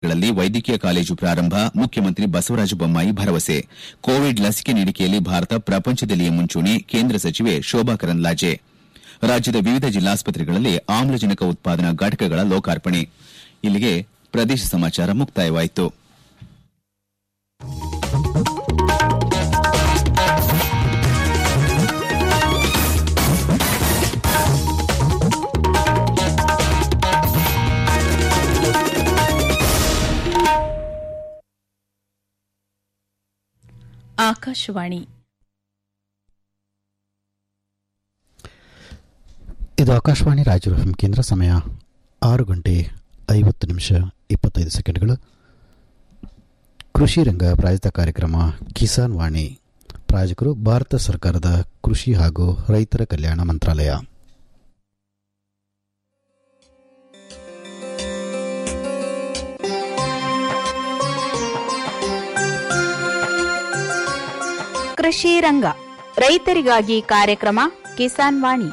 ಜಿಲ್ಲೆಗಳಲ್ಲಿ ವೈದ್ಯಕೀಯ ಕಾಲೇಜು ಪ್ರಾರಂಭ ಮುಖ್ಯಮಂತ್ರಿ ಬಸವರಾಜ ಬೊಮ್ಮಾಯಿ ಭರವಸೆ ಕೋವಿಡ್ ಲಸಿಕೆ ನೀಡಿಕೆಯಲ್ಲಿ ಭಾರತ ಪ್ರಪಂಚದಲ್ಲಿಯೇ ಮುಂಚೂಣಿ ಕೇಂದ್ರ ಸಚಿವೆ ಶೋಭಾ ಕರಂದ್ಲಾಜೆ ರಾಜ್ಯದ ವಿವಿಧ ಜಿಲ್ಲಾಸ್ಪತ್ರೆಗಳಲ್ಲಿ ಆಮ್ಲಜನಕ ಉತ್ಪಾದನಾ ಘಟಕಗಳ ಲೋಕಾರ್ಪಣೆ ಇಲ್ಲಿಗೆ ಪ್ರದೇಶ ಸಮಾಚಾರ ಮುಕ್ತಾಯವಾಯಿತು ಆಕಾಶವಾಣಿ ಇದು ಆಕಾಶವಾಣಿ ರಾಯಚೂರು ಎಫ್ ಕೇಂದ್ರ ಸಮಯ ಆರು ಗಂಟೆ ಐವತ್ತು ನಿಮಿಷ ಇಪ್ಪತ್ತೈದು ಸೆಕೆಂಡ್ಗಳು ಕೃಷಿ ರಂಗ ಪ್ರಾಯೋಜಿತ ಕಾರ್ಯಕ್ರಮ ಕಿಸಾನ್ ವಾಣಿ ಪ್ರಾಯೋಜಕರು ಭಾರತ ಸರ್ಕಾರದ ಕೃಷಿ ಹಾಗೂ ರೈತರ ಕಲ್ಯಾಣ ಮಂತ್ರಾಲಯ ಕೃಷಿ ರಂಗ ರೈತರಿಗಾಗಿ ಕಾರ್ಯಕ್ರಮ ಕಿಸಾನ್ ವಾಣಿ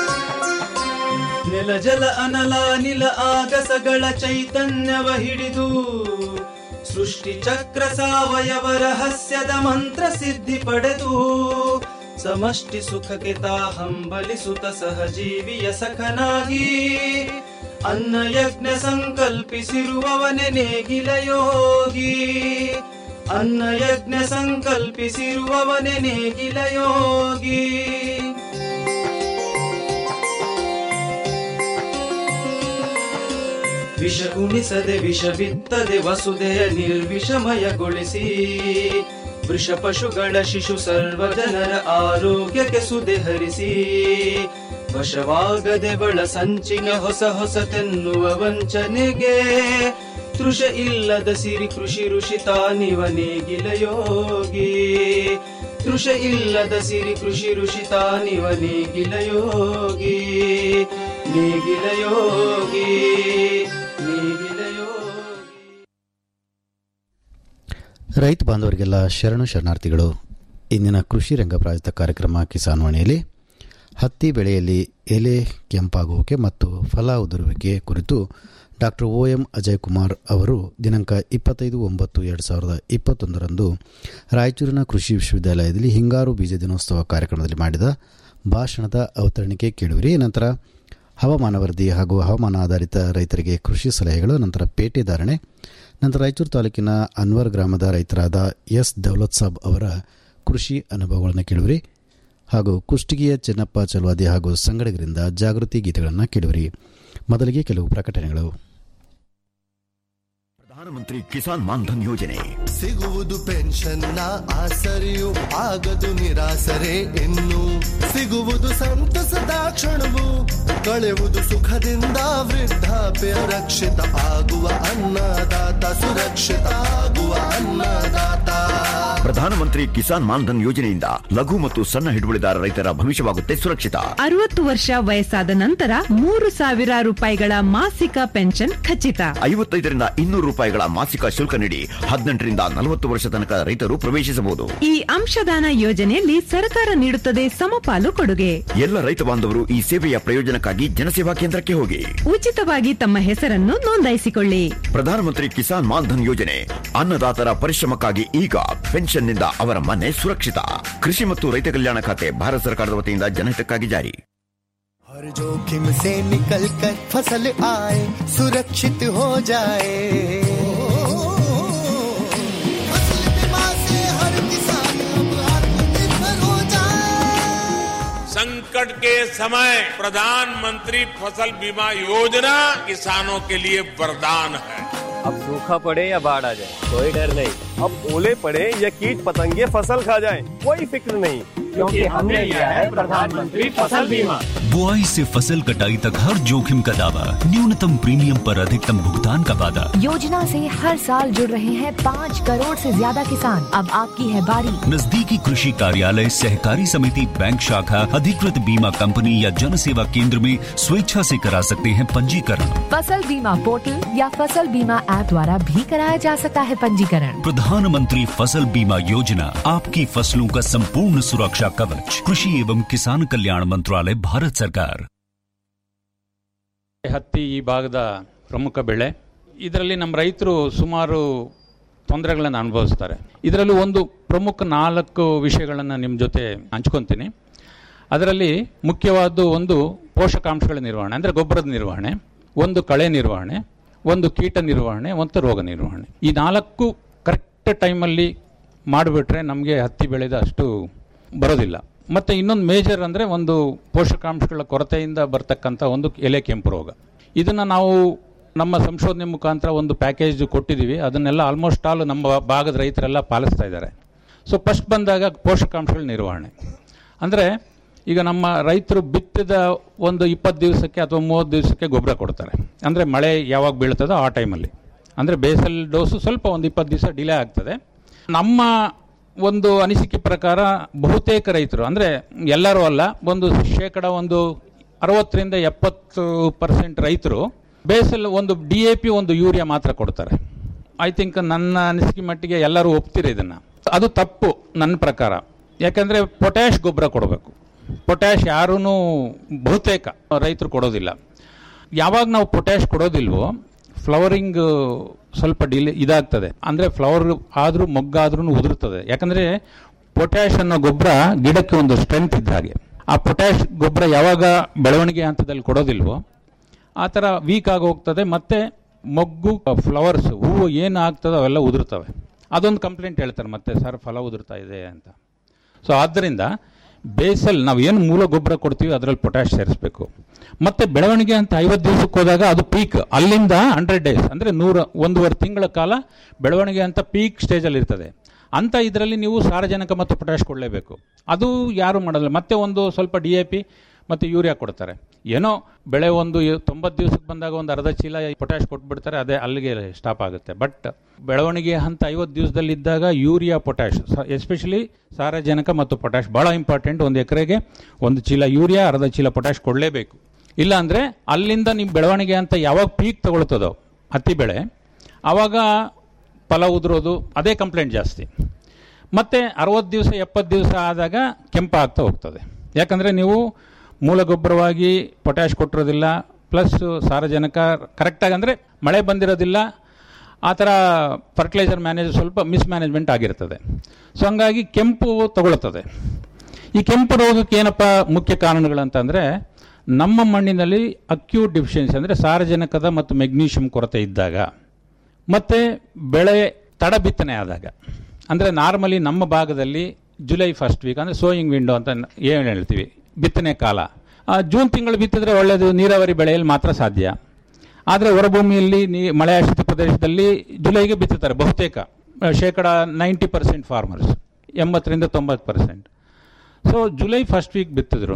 ನೆಲ ಜಲ ಅನಲ ನಿಲ ಆಗಸಗಳ ಚೈತನ್ಯವ ಹಿಡಿದು ಸೃಷ್ಟಿ ಚಕ್ರ ಸಾವಯವ ರಹಸ್ಯದ ಮಂತ್ರ ಸಿದ್ಧಿ ಪಡೆದು ಸಮಷ್ಟಿ ಸುಖಕ್ಕೆ ತಾ ಹಂಬಲಿಸುತ್ತ ಸಹಜೀವಿಯ ಸಖನಾಗಿ ಅನ್ನ ಯಜ್ಞ ಸಂಕಲ್ಪಿಸಿರುವವನೆ ನೇಗಿಲ ಯೋಗಿ ಅನ್ನ ಯಜ್ಞ ಸಂಕಲ್ಪಿಸಿರುವವನೆ ನೇಗಿಲ ಯೋಗಿ ವಿಷ ಉಣಿಸದೆ ವಿಷ ಬಿತ್ತದೆ ವಸುದೆಯ ನಿರ್ವಿಷಮಯಗೊಳಿಸಿ ವೃಷ ಪಶುಗಳ ಶಿಶು ಸರ್ವ ಜನರ ಆರೋಗ್ಯಕ್ಕೆ ಸುದೆ ಹರಿಸಿ ವಶವಾಗದೆ ಬಳ ಸಂಚಿನ ಹೊಸ ಹೊಸತೆನ್ನುವ ವಂಚನೆಗೆ ತೃಷ ಇಲ್ಲದ ಸಿರಿ ಕೃಷಿ ಋಷಿ ತಾನಿವ ನೇಗಿಲ ಯೋಗಿ ತೃಷ ಇಲ್ಲದ ಸಿರಿ ಕೃಷಿ ಋಷಿ ತಾನಿವ ನೇಗಿಲ ಯೋಗಿ ನೇಗಿಲ ಯೋಗಿ ನೇಗಿಲ ಯೋಗಿ ರೈತ ಬಾಂಧವರಿಗೆಲ್ಲ ಶರಣು ಶರಣಾರ್ಥಿಗಳು ಇಂದಿನ ಕೃಷಿ ರಂಗ ಪ್ರಾಯೋಜಿತ ಕಾರ್ಯಕ್ರಮ ಕಿಸಾನ್ ವಾಣಿಯಲ್ಲಿ ಹತ್ತಿ ಬೆಳೆಯಲ್ಲಿ ಎಲೆ ಕೆಂಪಾಗುವಿಕೆ ಮತ್ತು ಫಲ ಉದುರುವಿಕೆ ಕುರಿತು doctor O M Ajay Kumar ಅವರು ದಿನಾಂಕ ಇಪ್ಪತ್ತೈದು ಒಂಬತ್ತು ಎರಡು ಸಾವಿರದ ಇಪ್ಪತ್ತೊಂದರಂದು ರಾಯಚೂರಿನ ಕೃಷಿ ವಿಶ್ವವಿದ್ಯಾಲಯದಲ್ಲಿ ಹಿಂಗಾರು ಬೀಜ ದಿನೋತ್ಸವ ಕಾರ್ಯಕ್ರಮದಲ್ಲಿ ಮಾಡಿದ ಭಾಷಣದ ಅವತರಣಿಕೆ ಕೇಳುವಿರಿ ನಂತರ ಹವಾಮಾನ ವರದಿ ಹಾಗೂ ಹವಾಮಾನ ಆಧಾರಿತ ರೈತರಿಗೆ ಕೃಷಿ ಸಲಹೆಗಳು ನಂತರ ಪೇಟೆ ಧಾರಣೆ ನಂತರ ರಾಯಚೂರು ತಾಲೂಕಿನ ಅನ್ವರ್ ಗ್ರಾಮದ ರೈತರಾದ ಎಸ್ ದೌಲತ್ ಸಾಬ್ ಅವರ ಕೃಷಿ ಅನುಭವಗಳನ್ನು ಕೇಳುವಿರಿ ಹಾಗೂ ಕುಷ್ಟಗಿಯ ಚೆನ್ನಪ್ಪ ಚಲವಾದಿ ಹಾಗೂ ಸಂಗಡಿಗರಿಂದ ಜಾಗೃತಿ ಗೀತೆಗಳನ್ನು ಕೇಳುವಿರಿ ಮೊದಲಿಗೆ ಕೆಲವು ಪ್ರಕಟಣೆಗಳು ಪ್ರಧಾನಮಂತ್ರಿ ಕಿಸಾನ್ ಮಾನ್ಧನ್ ಯೋಜನೆ ಸಿಗುವುದು ಪೆನ್ಷನ್ನ ಆಸರೆಯು ಆಗದು ನಿರಾಸರೆ ಇನ್ನು ಸಿಗುವುದು ಸಂತಸದ ಕ್ಷಣವು ಕಳೆವುದು ಸುಖದಿಂದ ವೃದ್ಧಾಪ್ಯ ರಕ್ಷಿತ ಆಗುವ ಅನ್ನದಾತ ಸುರಕ್ಷಿತ ಆಗುವ ಅನ್ನದಾತ ಪ್ರಧಾನಮಂತ್ರಿ ಕಿಸಾನ್ ಮಾನ್ಧನ್ ಯೋಜನೆಯಿಂದ ಲಘು ಮತ್ತು ಸಣ್ಣ ಹಿಡುವಳಿದಾರ ರೈತರ ಭವಿಷ್ಯವಾಗುತ್ತೆ ಸುರಕ್ಷಿತ ಅರವತ್ತು ವರ್ಷ ವಯಸ್ಸಾದ ನಂತರ ಮೂರು ಸಾವಿರ ರೂಪಾಯಿಗಳ ಮಾಸಿಕ ಪೆನ್ಷನ್ ಖಚಿತ ಐವತ್ತೈದರಿಂದ ಇನ್ನೂರು ರೂಪಾಯಿಗಳ ಮಾಸಿಕ ಶುಲ್ಕ ನೀಡಿ ಹದಿನೆಂಟರಿಂದ ನಲವತ್ತು ವರ್ಷ ತನಕ ರೈತರು ಪ್ರವೇಶಿಸಬಹುದು ಈ ಅಂಶದಾನ ಯೋಜನೆಯಲ್ಲಿ ಸರ್ಕಾರ ನೀಡುತ್ತದೆ ಸಮಪಾಲು ಕೊಡುಗೆ ಎಲ್ಲ ರೈತ ಬಾಂಧವರು ಈ ಸೇವೆಯ ಪ್ರಯೋಜನಕ್ಕಾಗಿ ಜನಸೇವಾ ಕೇಂದ್ರಕ್ಕೆ ಹೋಗಿ ಉಚಿತವಾಗಿ ತಮ್ಮ ಹೆಸರನ್ನು ನೋಂದಾಯಿಸಿಕೊಳ್ಳಿ ಪ್ರಧಾನಮಂತ್ರಿ ಕಿಸಾನ್ ಮಾನ್ಧನ್ ಯೋಜನೆ ಅನ್ನದಾತರ ಪರಿಶ್ರಮಕ್ಕಾಗಿ ಈಗ ಪೆನ್ಷನ್ನಿಂದ ಅವರ ಮನೆ ಸುರಕ್ಷಿತ ಕೃಷಿ ಮತ್ತು ರೈತ ಕಲ್ಯಾಣ ಖಾತೆ ಭಾರತ ಸರ್ಕಾರದ ವತಿಯಿಂದ ಜನಹಿತಕ್ಕಾಗಿ ಜಾರಿ हर जोखिम से निकल कर फसल आए सुरक्षित हो जाए फसल बीमा से हर किसान अब आत्मनिर्भर हो जाए संकट के समय प्रधानमंत्री फसल बीमा योजना किसानों के लिए वरदान है अब सूखा पड़े या बाढ़ आ जाए कोई डर नहीं अब ओले पड़े या कीट पतंगे फसल खा जाए कोई फिक्र नहीं क्योंकि हमने लिया है प्रधानमंत्री फसल बीमा बुआई से फसल कटाई तक हर जोखिम का दावा न्यूनतम प्रीमियम पर अधिकतम भुगतान का वादा योजना से हर साल जुड़ रहे हैं पाँच करोड़ से ज्यादा किसान अब आपकी है बारी नजदीकी कृषि कार्यालय सहकारी समिति बैंक शाखा अधिकृत बीमा कंपनी या जन सेवा केंद्र में स्वेच्छा से करा सकते हैं पंजीकरण फसल बीमा पोर्टल या फसल बीमा ऐप द्वारा भी कराया जा सकता है पंजीकरण प्रधानमंत्री फसल बीमा योजना आपकी फसलों का संपूर्ण सुरक्षा कवच कृषि एवं किसान कल्याण मंत्रालय भारत सरकार ಹತ್ತಿ ಈ ಭಾಗದ ಪ್ರಮುಖ ಬೆಳೆ ಇದರಲ್ಲಿ ನಮ್ಮ ರೈತರು ಸುಮಾರು ತೊಂದರೆಗಳನ್ನು ಅನುಭವಿಸ್ತಾರೆ ಇದರಲ್ಲಿ ಒಂದು ಪ್ರಮುಖ ನಾಲ್ಕು ವಿಷಯಗಳನ್ನು ನಿಮ್ಮ ಜೊತೆ ಹಂಚ್ಕೊತೀನಿ ಅದರಲ್ಲಿ ಮುಖ್ಯವಾದ್ದು ಒಂದು ಪೋಷಕಾಂಶಗಳ ನಿರ್ವಹಣೆ ಅಂದರೆ ಗೊಬ್ಬರದ ನಿರ್ವಹಣೆ ಒಂದು ಕಳೆ ನಿರ್ವಹಣೆ ಒಂದು ಕೀಟ ನಿರ್ವಹಣೆ ಮತ್ತು ರೋಗ ನಿರ್ವಹಣೆ ಈ ನಾಲ್ಕು ಕರೆಕ್ಟ್ ಟೈಮಲ್ಲಿ ಮಾಡಿಬಿಟ್ರೆ ನಮಗೆ ಹತ್ತಿ ಬೆಳೆದ ಅಷ್ಟು ಬರೋದಿಲ್ಲ ಮತ್ತು ಇನ್ನೊಂದು ಮೇಜರ್ ಅಂದರೆ ಒಂದು ಪೋಷಕಾಂಶಗಳ ಕೊರತೆಯಿಂದ ಬರ್ತಕ್ಕಂಥ ಒಂದು ಎಲೆ ಕೆಂಪು ರೋಗ ಇದನ್ನು ನಾವು ನಮ್ಮ ಸಂಶೋಧನೆ ಮುಖಾಂತರ ಒಂದು ಪ್ಯಾಕೇಜ್ ಕೊಟ್ಟಿದ್ದೀವಿ ಅದನ್ನೆಲ್ಲ ಆಲ್ಮೋಸ್ಟ್ ಆಲ್ ನಮ್ಮ ಭಾಗದ ರೈತರೆಲ್ಲ ಪಾಲಿಸ್ತಾ ಇದ್ದಾರೆ ಸೊ ಫಸ್ಟ್ ಬಂದಾಗ ಪೋಷಕಾಂಶಗಳ ನಿರ್ವಹಣೆ ಅಂದರೆ ಈಗ ನಮ್ಮ ರೈತರು ಬಿತ್ತಿದ ಒಂದು ಇಪ್ಪತ್ತು ದಿವಸಕ್ಕೆ ಅಥವಾ ಮೂವತ್ತು ದಿವಸಕ್ಕೆ ಗೊಬ್ಬರ ಕೊಡ್ತಾರೆ ಅಂದರೆ ಮಳೆ ಯಾವಾಗ ಬೀಳ್ತದೋ ಆ ಟೈಮಲ್ಲಿ ಅಂದರೆ ಬೇಸಲ್ ಡೋಸು ಸ್ವಲ್ಪ ಒಂದು ಇಪ್ಪತ್ತು ದಿವಸ ಡಿಲೇ ಆಗ್ತದೆ ನಮ್ಮ ಒಂದು ಅನಿಸಿಕೆ ಪ್ರಕಾರ ಬಹುತೇಕ ರೈತರು ಅಂದರೆ ಎಲ್ಲರೂ ಅಲ್ಲ ಒಂದು ಶೇಕಡ ಒಂದು ಅರವತ್ತರಿಂದ ಎಪ್ಪತ್ತು ಪರ್ಸೆಂಟ್ ರೈತರು ಬೇಸಲ್ ಒಂದು ಡಿ ಎ ಪಿ ಒಂದು ಯೂರಿಯಾ ಮಾತ್ರ ಕೊಡ್ತಾರೆ ಐ ಥಿಂಕ್ ನನ್ನ ಅನಿಸಿಕೆ ಮಟ್ಟಿಗೆ ಎಲ್ಲರೂ ಒಪ್ತೀರಿ ಇದನ್ನು ಅದು ತಪ್ಪು ನನ್ನ ಪ್ರಕಾರ ಯಾಕಂದರೆ ಪೊಟ್ಯಾಶ್ ಗೊಬ್ಬರ ಕೊಡಬೇಕು ಪೊಟ್ಯಾಶ್ ಯಾರೂ ಬಹುತೇಕ ರೈತರು ಕೊಡೋದಿಲ್ಲ ಯಾವಾಗ ನಾವು ಪೊಟ್ಯಾಶ್ ಕೊಡೋದಿಲ್ವೋ ಫ್ಲವರಿಂಗ್ ಸ್ವಲ್ಪ ಡಿಲೇ ಇದಾಗ್ತದೆ ಅಂದರೆ ಫ್ಲವರ್ ಆದರೂ ಮೊಗ್ಗಾದ್ರೂ ಉದುರುತ್ತದೆ ಯಾಕಂದರೆ ಪೊಟ್ಯಾಶ್ ಅನ್ನೋ ಗೊಬ್ಬರ ಗಿಡಕ್ಕೆ ಒಂದು ಸ್ಟ್ರೆಂತ್ ಇದ್ದ ಹಾಗೆ ಆ ಪೊಟ್ಯಾಶ್ ಗೊಬ್ಬರ ಯಾವಾಗ ಬೆಳವಣಿಗೆ ಹಂತದಲ್ಲಿ ಕೊಡೋದಿಲ್ವೋ ಆ ಥರ ವೀಕ್ ಆಗಿ ಹೋಗ್ತದೆ ಮತ್ತು ಮೊಗ್ಗು ಫ್ಲವರ್ಸ್ ಹೂವು ಏನು ಆಗ್ತದೋ ಅವೆಲ್ಲ ಉದುರ್ತವೆ ಅದೊಂದು ಕಂಪ್ಲೇಂಟ್ ಹೇಳ್ತಾರೆ ಮತ್ತೆ ಸರ್ ಫಲ ಉದುರ್ತಾ ಇದೆ ಅಂತ ಸೊ ಆದ್ದರಿಂದ ಬೇಸಲ್ ನಾವು ಏನು ಮೂಲ ಗೊಬ್ಬರ ಕೊಡ್ತೀವಿ ಅದರಲ್ಲಿ ಪೊಟ್ಯಾಶ್ ಸೇರಿಸಬೇಕು ಮತ್ತೆ ಬೆಳವಣಿಗೆ ಅಂತ ಐವತ್ತು ದಿವಸಕ್ಕೆ ಹೋದಾಗ ಅದು ಪೀಕ್ ಅಲ್ಲಿಂದ ಹಂಡ್ರೆಡ್ ಡೇಸ್ ಅಂದರೆ ನೂರ ಒಂದೂವರೆ ತಿಂಗಳ ಕಾಲ ಬೆಳವಣಿಗೆ ಅಂತ ಪೀಕ್ ಸ್ಟೇಜಲ್ಲಿ ಇರ್ತದೆ ಅಂತ ಇದರಲ್ಲಿ ನೀವು ಸಾರಜನಕ ಮತ್ತು ಪೊಟ್ಯಾಶ್ ಕೊಡಲೇಬೇಕು ಅದು ಯಾರು ಮಾಡಲ್ಲ ಮತ್ತೆ ಒಂದು ಸ್ವಲ್ಪ ಡಿ ಎ ಪಿ ಮತ್ತು ಯೂರಿಯಾ ಕೊಡ್ತಾರೆ ಏನೋ ಬೆಳೆ ಒಂದು ತೊಂಬತ್ತು ದಿವಸಕ್ಕೆ ಬಂದಾಗ ಒಂದು ಅರ್ಧ ಚೀಲ ಪೊಟ್ಯಾಶ್ ಕೊಟ್ಬಿಡ್ತಾರೆ ಅದೇ ಅಲ್ಲಿಗೆ ಸ್ಟಾಪ್ ಆಗುತ್ತೆ ಬಟ್ ಬೆಳವಣಿಗೆ ಹಂತ ಐವತ್ತು ದಿವಸದಲ್ಲಿ ಇದ್ದಾಗ ಯೂರಿಯಾ ಪೊಟ್ಯಾಶ್ ಎಸ್ಪೆಷಲಿ ಸಾರಜನಕ ಮತ್ತು ಪೊಟ್ಯಾಶ್ ಭಾಳ ಇಂಪಾರ್ಟೆಂಟ್ ಒಂದು ಎಕರೆಗೆ ಒಂದು ಚೀಲ ಯೂರಿಯಾ ಅರ್ಧ ಚೀಲ ಪೊಟ್ಯಾಶ್ ಕೊಡಲೇಬೇಕು ಇಲ್ಲ ಅಂದರೆ ಅಲ್ಲಿಂದ ನಿಮ್ಮ ಬೆಳವಣಿಗೆ ಅಂತ ಯಾವಾಗ ಪೀಕ್ ತಗೊಳ್ತದೋ ಹತ್ತಿ ಬೆಳೆ ಆವಾಗ ಫಲ ಉದುರೋದು ಅದೇ ಕಂಪ್ಲೇಂಟ್ ಜಾಸ್ತಿ ಮತ್ತು ಅರವತ್ತು ದಿವಸ ಎಪ್ಪತ್ತು ದಿವಸ ಆದಾಗ ಕೆಂಪ ಆಗ್ತಾ ಹೋಗ್ತದೆ ಯಾಕಂದರೆ ನೀವು ಮೂಲ ಗೊಬ್ಬರವಾಗಿ ಪೊಟ್ಯಾಶ್ ಕೊಟ್ಟಿರೋದಿಲ್ಲ ಪ್ಲಸ್ ಸಾರಜನಕ ಕರೆಕ್ಟಾಗಿ ಅಂದರೆ ಮಳೆ ಬಂದಿರೋದಿಲ್ಲ ಆ ಥರ ಫರ್ಟಿಲೈಸರ್ ಮ್ಯಾನೇಜ್ ಸ್ವಲ್ಪ ಮಿಸ್ಮ್ಯಾನೇಜ್ಮೆಂಟ್ ಆಗಿರ್ತದೆ ಸೊ ಹಂಗಾಗಿ ಕೆಂಪು ತಗೊಳ್ತದೆ ಈ ಕೆಂಪು ರೋಗಕ್ಕೆ ಏನಪ್ಪ ಮುಖ್ಯ ಕಾರಣಗಳಂತಂದರೆ ನಮ್ಮ ಮಣ್ಣಿನಲ್ಲಿ ಅಕ್ಯೂಟ್ ಡಿಫಿಷಿಯನ್ಸಿ ಅಂದರೆ ಸಾರಜನಕದ ಮತ್ತು ಮೆಗ್ನೀಷಿಯಂ ಕೊರತೆ ಇದ್ದಾಗ ಮತ್ತು ಬೆಳೆ ತಡ ಬಿತ್ತನೆ ಆದಾಗ ಅಂದರೆ ನಾರ್ಮಲಿ ನಮ್ಮ ಭಾಗದಲ್ಲಿ ಜುಲೈ ಫಸ್ಟ್ ವೀಕ್ ಅಂದರೆ ಸೋಯಿಂಗ್ ವಿಂಡೋ ಅಂತ ಏನು ಹೇಳ್ತೀವಿ ಬಿತ್ತನೆ ಕಾಲ ಆ, ಜೂನ್ ತಿಂಗಳು ಬಿತ್ತಿದ್ರೆ ಒಳ್ಳೆಯದು ನೀರಾವರಿ ಬೆಳೆಯಲ್ಲಿ ಮಾತ್ರ ಸಾಧ್ಯ ಆದರೆ ಹೊರಭೂಮಿಯಲ್ಲಿ ನೀ ಮಳೆ ಆಶ್ರಿತ ಪ್ರದೇಶದಲ್ಲಿ ಜುಲೈಗೆ ಬಿತ್ತುತ್ತಾರೆ ಬಹುತೇಕ ಆ, ಶೇಕಡ ನೈಂಟಿ ಪರ್ಸೆಂಟ್ ಫಾರ್ಮರ್ಸ್ ಎಂಬತ್ತರಿಂದ ತೊಂಬತ್ತು percent so July first week ಬಿತ್ತಿದ್ರು